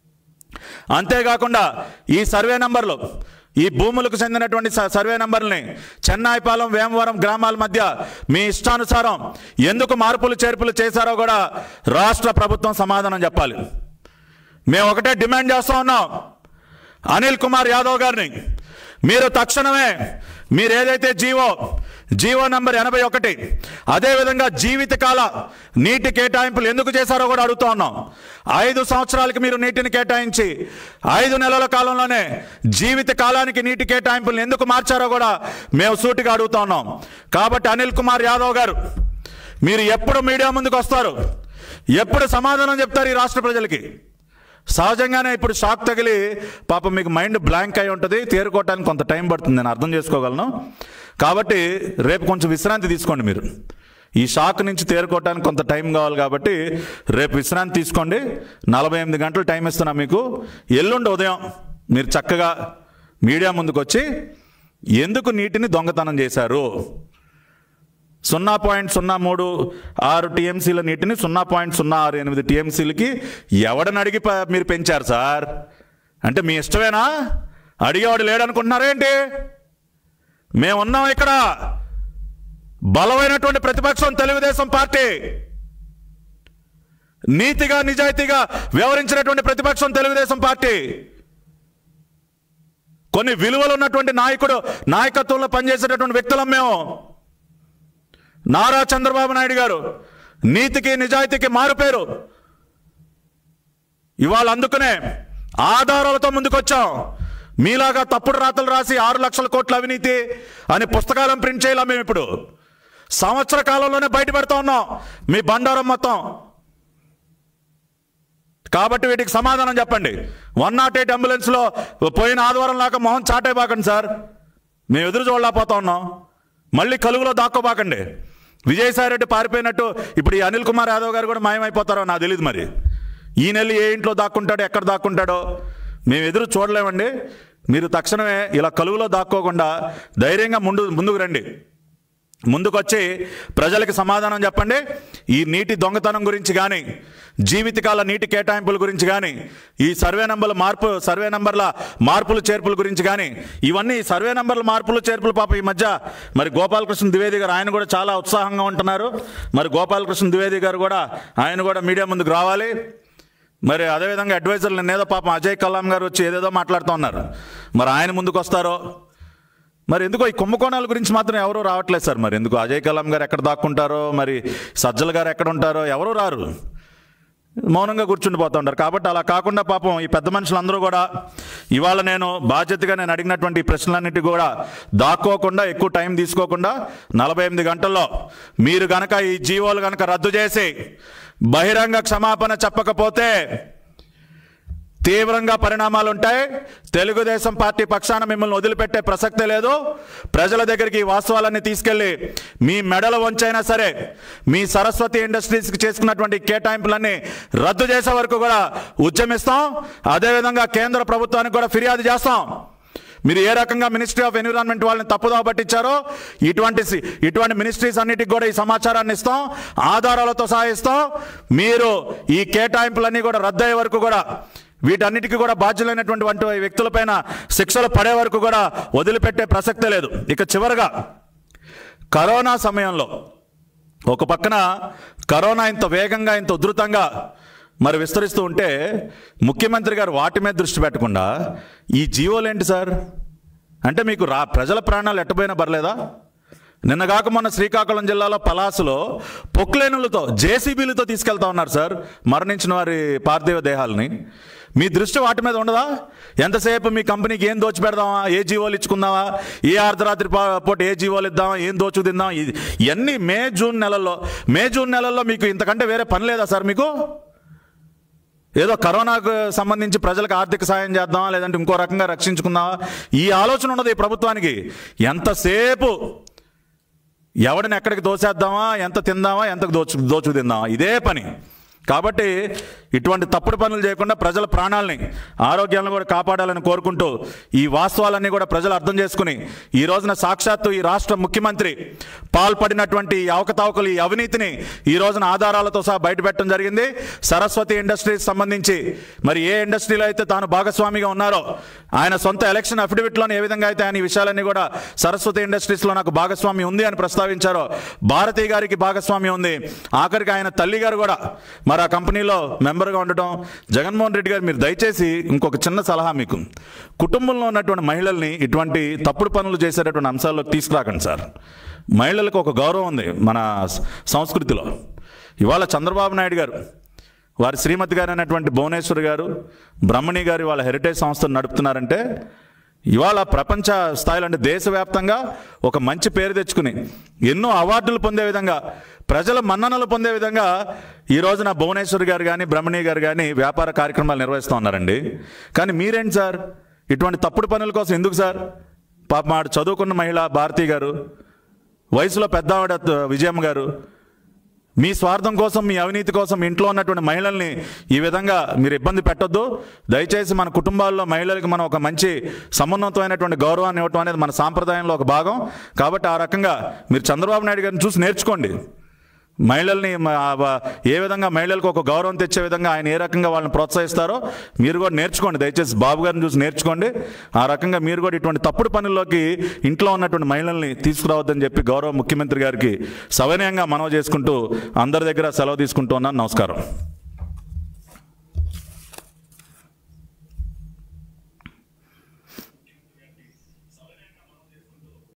అంతేకాకుండా ఈ సర్వే నంబర్లు ఈ భూములకు చెందినటువంటి స- సర్వే నంబర్ని చెన్నాయిపాలెం వేమవరం గ్రామాల మధ్య మీ ఇష్టానుసారం ఎందుకు మార్పులు చేర్పులు చేశారో కూడా రాష్ట్ర ప్రభుత్వం సమాధానం చెప్పాలి మేము ఒకటే డిమాండ్ చేస్తా ఉన్నాం అనిల్ కుమార్ యాదవ్ గారిని మీరు తక్షణమే మీరు ఏదైతే జీవో జీవో నంబర్ ఎనభై ఒకటి అదేవిధంగా జీవితకాల నీటి కేటాయింపులు ఎందుకు చేశారో కూడా అడుగుతా ఉన్నాం ఐదు సంవత్సరాలకి మీరు నీటిని కేటాయించి ఐదు నెలల కాలంలోనే జీవిత కాలానికి నీటి కేటాయింపులు ఎందుకు మార్చారో కూడా మేము సూటిగా అడుగుతా ఉన్నాం కాబట్టి అనిల్ కుమార్ యాదవ్ గారు మీరు ఎప్పుడు మీడియా ముందుకు వస్తారు ఎప్పుడు సమాధానం చెప్తారు ఈ రాష్ట్ర ప్రజలకి సహజంగానే ఇప్పుడు షాక్ తగిలి పాపం మీకు మైండ్ బ్లాంక్ అయి ఉంటుంది తేరుకోవటానికి కొంత టైం పడుతుంది నేను అర్థం చేసుకోగలను కాబట్టి రేపు కొంచెం విశ్రాంతి తీసుకోండి మీరు ఈ షాక్ నుంచి తేరుకోవటానికి కొంత టైం కావాలి కాబట్టి రేపు విశ్రాంతి తీసుకోండి నలభై ఎనిమిది గంటలు టైం ఇస్తున్నా మీకు ఎల్లుండి ఉదయం మీరు చక్కగా మీడియా ముందుకు వచ్చి ఎందుకు నీటిని దొంగతనం చేశారు సున్నా పాయింట్ సున్నా మూడు ఆరు టీఎంసీల నీటిని సున్నా పాయింట్ సున్నా ఆరు ఎనిమిది టీఎంసీలకి ఎవడని అడిగి ప- మీరు పెంచారు సార్ అంటే మీ ఇష్టమేనా అడిగేవాడు లేడనుకుంటున్నారేంటి మేమున్నాం ఇక్కడ బలమైనటువంటి ప్రతిపక్షం తెలుగుదేశం పార్టీ నీతిగా నిజాయితీగా వ్యవహరించినటువంటి ప్రతిపక్షం తెలుగుదేశం పార్టీ కొన్ని విలువలు ఉన్నటువంటి నాయకుడు నాయకత్వంలో పనిచేసేటటువంటి వ్యక్తులం మేము నారా చంద్రబాబు నాయుడు గారు నీతికి నిజాయితీకి మారుపేరు ఇవాళ అందుకనే ఆధారాలతో ముందుకొచ్చాం మీలాగా తప్పుడు రాతలు రాసి ఆరు లక్షల కోట్ల అవినీతి అని పుస్తకాలను ప్రింట్ చేయాల మేము ఇప్పుడు సంవత్సర కాలంలోనే బయట పెడతా ఉన్నాం మీ బండారం మొత్తం కాబట్టి వీటికి సమాధానం చెప్పండి వన్ నాట్ ఎయిట్ అంబులెన్స్లో పోయిన ఆదివారం లాగా మొహం చాటైపోకండి సార్ మేము ఎదురు చూడలేకపోతా ఉన్నాం మళ్ళీ కలుగులో దాక్కోబాకండి విజయసాయి రెడ్డి పారిపోయినట్టు ఇప్పుడు ఈ అనిల్ కుమార్ యాదవ్ గారు కూడా మాయమైపోతారో నాకు తెలియదు మరి ఈ నెల ఏ ఇంట్లో దాక్కుంటాడో ఎక్కడ దాక్కుంటాడో మేము ఎదురు చూడలేమండి మీరు తక్షణమే ఇలా కలుగులో దాక్కోకుండా ధైర్యంగా ముందు ముందుకు రండి ముందుకొచ్చి ప్రజలకు సమాధానం చెప్పండి ఈ నీటి దొంగతనం గురించి కానీ జీవితకాల నీటి కేటాయింపుల గురించి కానీ ఈ సర్వే నంబర్ల మార్పు సర్వే నంబర్ల మార్పులు చేర్పుల గురించి కానీ ఇవన్నీ సర్వే నంబర్ల మార్పులు చేర్పులు పాప ఈ మధ్య మరి గోపాలకృష్ణ ద్వివేది గారు ఆయన కూడా చాలా ఉత్సాహంగా ఉంటున్నారు మరి గోపాలకృష్ణ ద్వివేది గారు కూడా ఆయన కూడా మీడియా ముందుకు రావాలి మరి అదేవిధంగా అడ్వైజర్లు నేదో పాపం అజయ్ కలాం గారు వచ్చి ఏదేదో మాట్లాడుతూ ఉన్నారు మరి ఆయన ముందుకు వస్తారో మరి ఎందుకో ఈ కుంభకోణాల గురించి మాత్రం ఎవరు రావట్లేదు సార్ మరి ఎందుకు అజయ్ కలాం గారు ఎక్కడ దాక్కుంటారో మరి సజ్జల గారు ఎక్కడ ఉంటారో ఎవరు రారు మౌనంగా కూర్చుండిపోతూ ఉంటారు కాబట్టి అలా కాకుండా పాపం ఈ పెద్ద మనుషులందరూ కూడా ఇవాళ నేను బాధ్యతగా నేను అడిగినటువంటి ఈ ప్రశ్నలన్నిటి కూడా దాక్కోకుండా ఎక్కువ టైం తీసుకోకుండా నలభై ఎనిమిది గంటల్లో మీరు గనక ఈ జీవోలు గనక రద్దు చేసి బహిరంగ క్షమాపణ చెప్పకపోతే తీవ్రంగా పరిణామాలు ఉంటాయి తెలుగుదేశం పార్టీ పక్షాన మిమ్మల్ని వదిలిపెట్టే ప్రసక్తే లేదు ప్రజల దగ్గరికి ఈ వాస్తవాలన్నీ తీసుకెళ్లి మీ మెడల వంచైనా సరే మీ సరస్వతి ఇండస్ట్రీస్కి చేసుకున్నటువంటి కేటాయింపులన్నీ రద్దు చేసే వరకు కూడా ఉద్యమిస్తాం అదేవిధంగా కేంద్ర ప్రభుత్వానికి కూడా ఫిర్యాదు చేస్తాం మీరు ఏ రకంగా మినిస్ట్రీ ఆఫ్ ఎన్విరాన్మెంట్ వాళ్ళని తప్పుదోవ పట్టించారో ఇటువంటి సి- ఇటువంటి మినిస్ట్రీస్ అన్నిటికి కూడా ఈ సమాచారాన్ని ఇస్తాం ఆధారాలతో సహా ఇస్తాం మీరు ఈ కేటాయింపులన్నీ కూడా రద్దయ్యే వరకు కూడా వీటన్నిటికీ కూడా బాధ్యులైనటువంటి వంటి వ్యక్తులపైన శిక్షలు పడే వరకు కూడా వదిలిపెట్టే ప్రసక్తే లేదు ఇక చివరగా కరోనా సమయంలో ఒక పక్కన కరోనా ఇంత వేగంగా ఇంత ఉధృతంగా మరి విస్తరిస్తూ ఉంటే ముఖ్యమంత్రి గారు వాటి మీద దృష్టి పెట్టకుండా ఈ జీవోలు ఏంటి సార్ అంటే మీకు రా ప్రజల ప్రాణాలు ఎట్టబోయినా పర్లేదా నిన్నగాక మొన్న శ్రీకాకుళం జిల్లాలో పలాసులో పొక్లేనులతో జేసీబీలతో తీసుకెళ్తా ఉన్నారు సార్ మరణించిన వారి పార్థివ దేహాలని మీ దృష్టి వాటి మీద ఉండదా ఎంతసేపు మీ కంపెనీకి ఏం దోచి పెడదామా ఏ జీవోలు ఇచ్చుకుందామా ఏ అర్ధరాత్రి పా- పూట ఏ జీవోలు ఇద్దామా ఏం దోచు తిందామా ఇది- ఇవన్నీ మే జూన్ నెలల్లో మే జూన్ నెలల్లో మీకు ఇంతకంటే వేరే పని లేదా సార్ మీకు ఏదో కరోనాకు సంబంధించి ప్రజలకు ఆర్థిక సాయం చేద్దామా లేదంటే ఇంకో రకంగా రక్షించుకుందామా ఈ ఆలోచన ఉన్నది ఈ ప్రభుత్వానికి ఎంతసేపు ఎవడిని ఎక్కడికి దోసేద్దామా ఎంత తిందామా ఎంత దోచు దోచు తిందామా ఇదే పని కాబట్టి ఇటువంటి తప్పుడు పనులు చేయకుండా ప్రజల ప్రాణాలని ఆరోగ్యాలను కూడా కాపాడాలని కోరుకుంటూ ఈ వాస్తవాలన్నీ కూడా ప్రజలు అర్థం చేసుకుని ఈ రోజున సాక్షాత్తు ఈ రాష్ట్ర ముఖ్యమంత్రి పాల్పడినటువంటి ఈ అవకతవకలు ఈ అవినీతిని ఈ రోజున ఆధారాలతో సహా బయటపెట్టడం జరిగింది సరస్వతి ఇండస్ట్రీస్ సంబంధించి మరి ఏ ఇండస్ట్రీలో అయితే తాను భాగస్వామిగా ఉన్నారో ఆయన సొంత ఎలక్షన్ అఫిడవిట్లోని ఏ విధంగా అయితే ఆయన ఈ విషయాలన్నీ కూడా సరస్వతి ఇండస్ట్రీస్లో నాకు భాగస్వామి ఉంది అని ప్రస్తావించారో భారతి గారికి భాగస్వామి ఉంది ఆఖరికి ఆయన తల్లి గారు కూడా మరి ఆ కంపెనీలో మెంబర్గా ఉండటం జగన్మోహన్ రెడ్డి గారు మీరు దయచేసి ఇంకొక చిన్న సలహా మీకు కుటుంబంలో ఉన్నటువంటి మహిళల్ని ఇటువంటి తప్పుడు పనులు చేసేటటువంటి అంశాల్లోకి తీసుకురాకండి సార్ మహిళలకు ఒక గౌరవం ఉంది మన స- సంస్కృతిలో ఇవాళ చంద్రబాబు నాయుడు గారు వారి శ్రీమతి గారు అయినటువంటి భువనేశ్వర్ గారు బ్రహ్మణి గారు వాళ్ళ హెరిటేజ్ సంస్థను నడుపుతున్నారంటే ఇవాళ ప్రపంచ స్థాయిలో అంటే దేశవ్యాప్తంగా ఒక మంచి పేరు తెచ్చుకుని ఎన్నో అవార్డులు పొందే విధంగా ప్రజల మన్ననలు పొందే విధంగా ఈ రోజున భువనేశ్వర్ గారు కానీ బ్రహ్మణి గారు కానీ వ్యాపార కార్యక్రమాలు నిర్వహిస్తూ ఉన్నారండి కానీ మీరేంటి సార్ ఇటువంటి తప్పుడు పనుల కోసం ఎందుకు సార్ పాప ఆడు చదువుకున్న మహిళ భారతి గారు వయసులో పెద్ద ఆవిడ త- విజయమ్మ గారు మీ స్వార్థం కోసం మీ అవినీతి కోసం మీ ఇంట్లో ఉన్నటువంటి మహిళల్ని ఈ విధంగా మీరు ఇబ్బంది పెట్టొద్దు దయచేసి మన కుటుంబాల్లో మహిళలకు మనం ఒక మంచి సమున్నతమైనటువంటి గౌరవాన్ని ఇవ్వటం అనేది మన సాంప్రదాయంలో ఒక భాగం కాబట్టి ఆ రకంగా మీరు చంద్రబాబు నాయుడు గారిని చూసి నేర్చుకోండి మహిళల్ని మ- ఆ వ- ఏ విధంగా మహిళలకు ఒక గౌరవం తెచ్చే విధంగా ఆయన ఏ రకంగా వాళ్ళని ప్రోత్సహిస్తారో మీరు కూడా నేర్చుకోండి దయచేసి బాబు గారిని చూసి నేర్చుకోండి ఆ రకంగా మీరు కూడా ఇటువంటి తప్పుడు పనుల్లోకి ఇంట్లో ఉన్నటువంటి మహిళల్ని తీసుకురావద్దని చెప్పి గౌరవ ముఖ్యమంత్రి గారికి సవినయంగా మనవి చేసుకుంటూ అందరి దగ్గర సెలవు తీసుకుంటూ ఉన్నాను నమస్కారం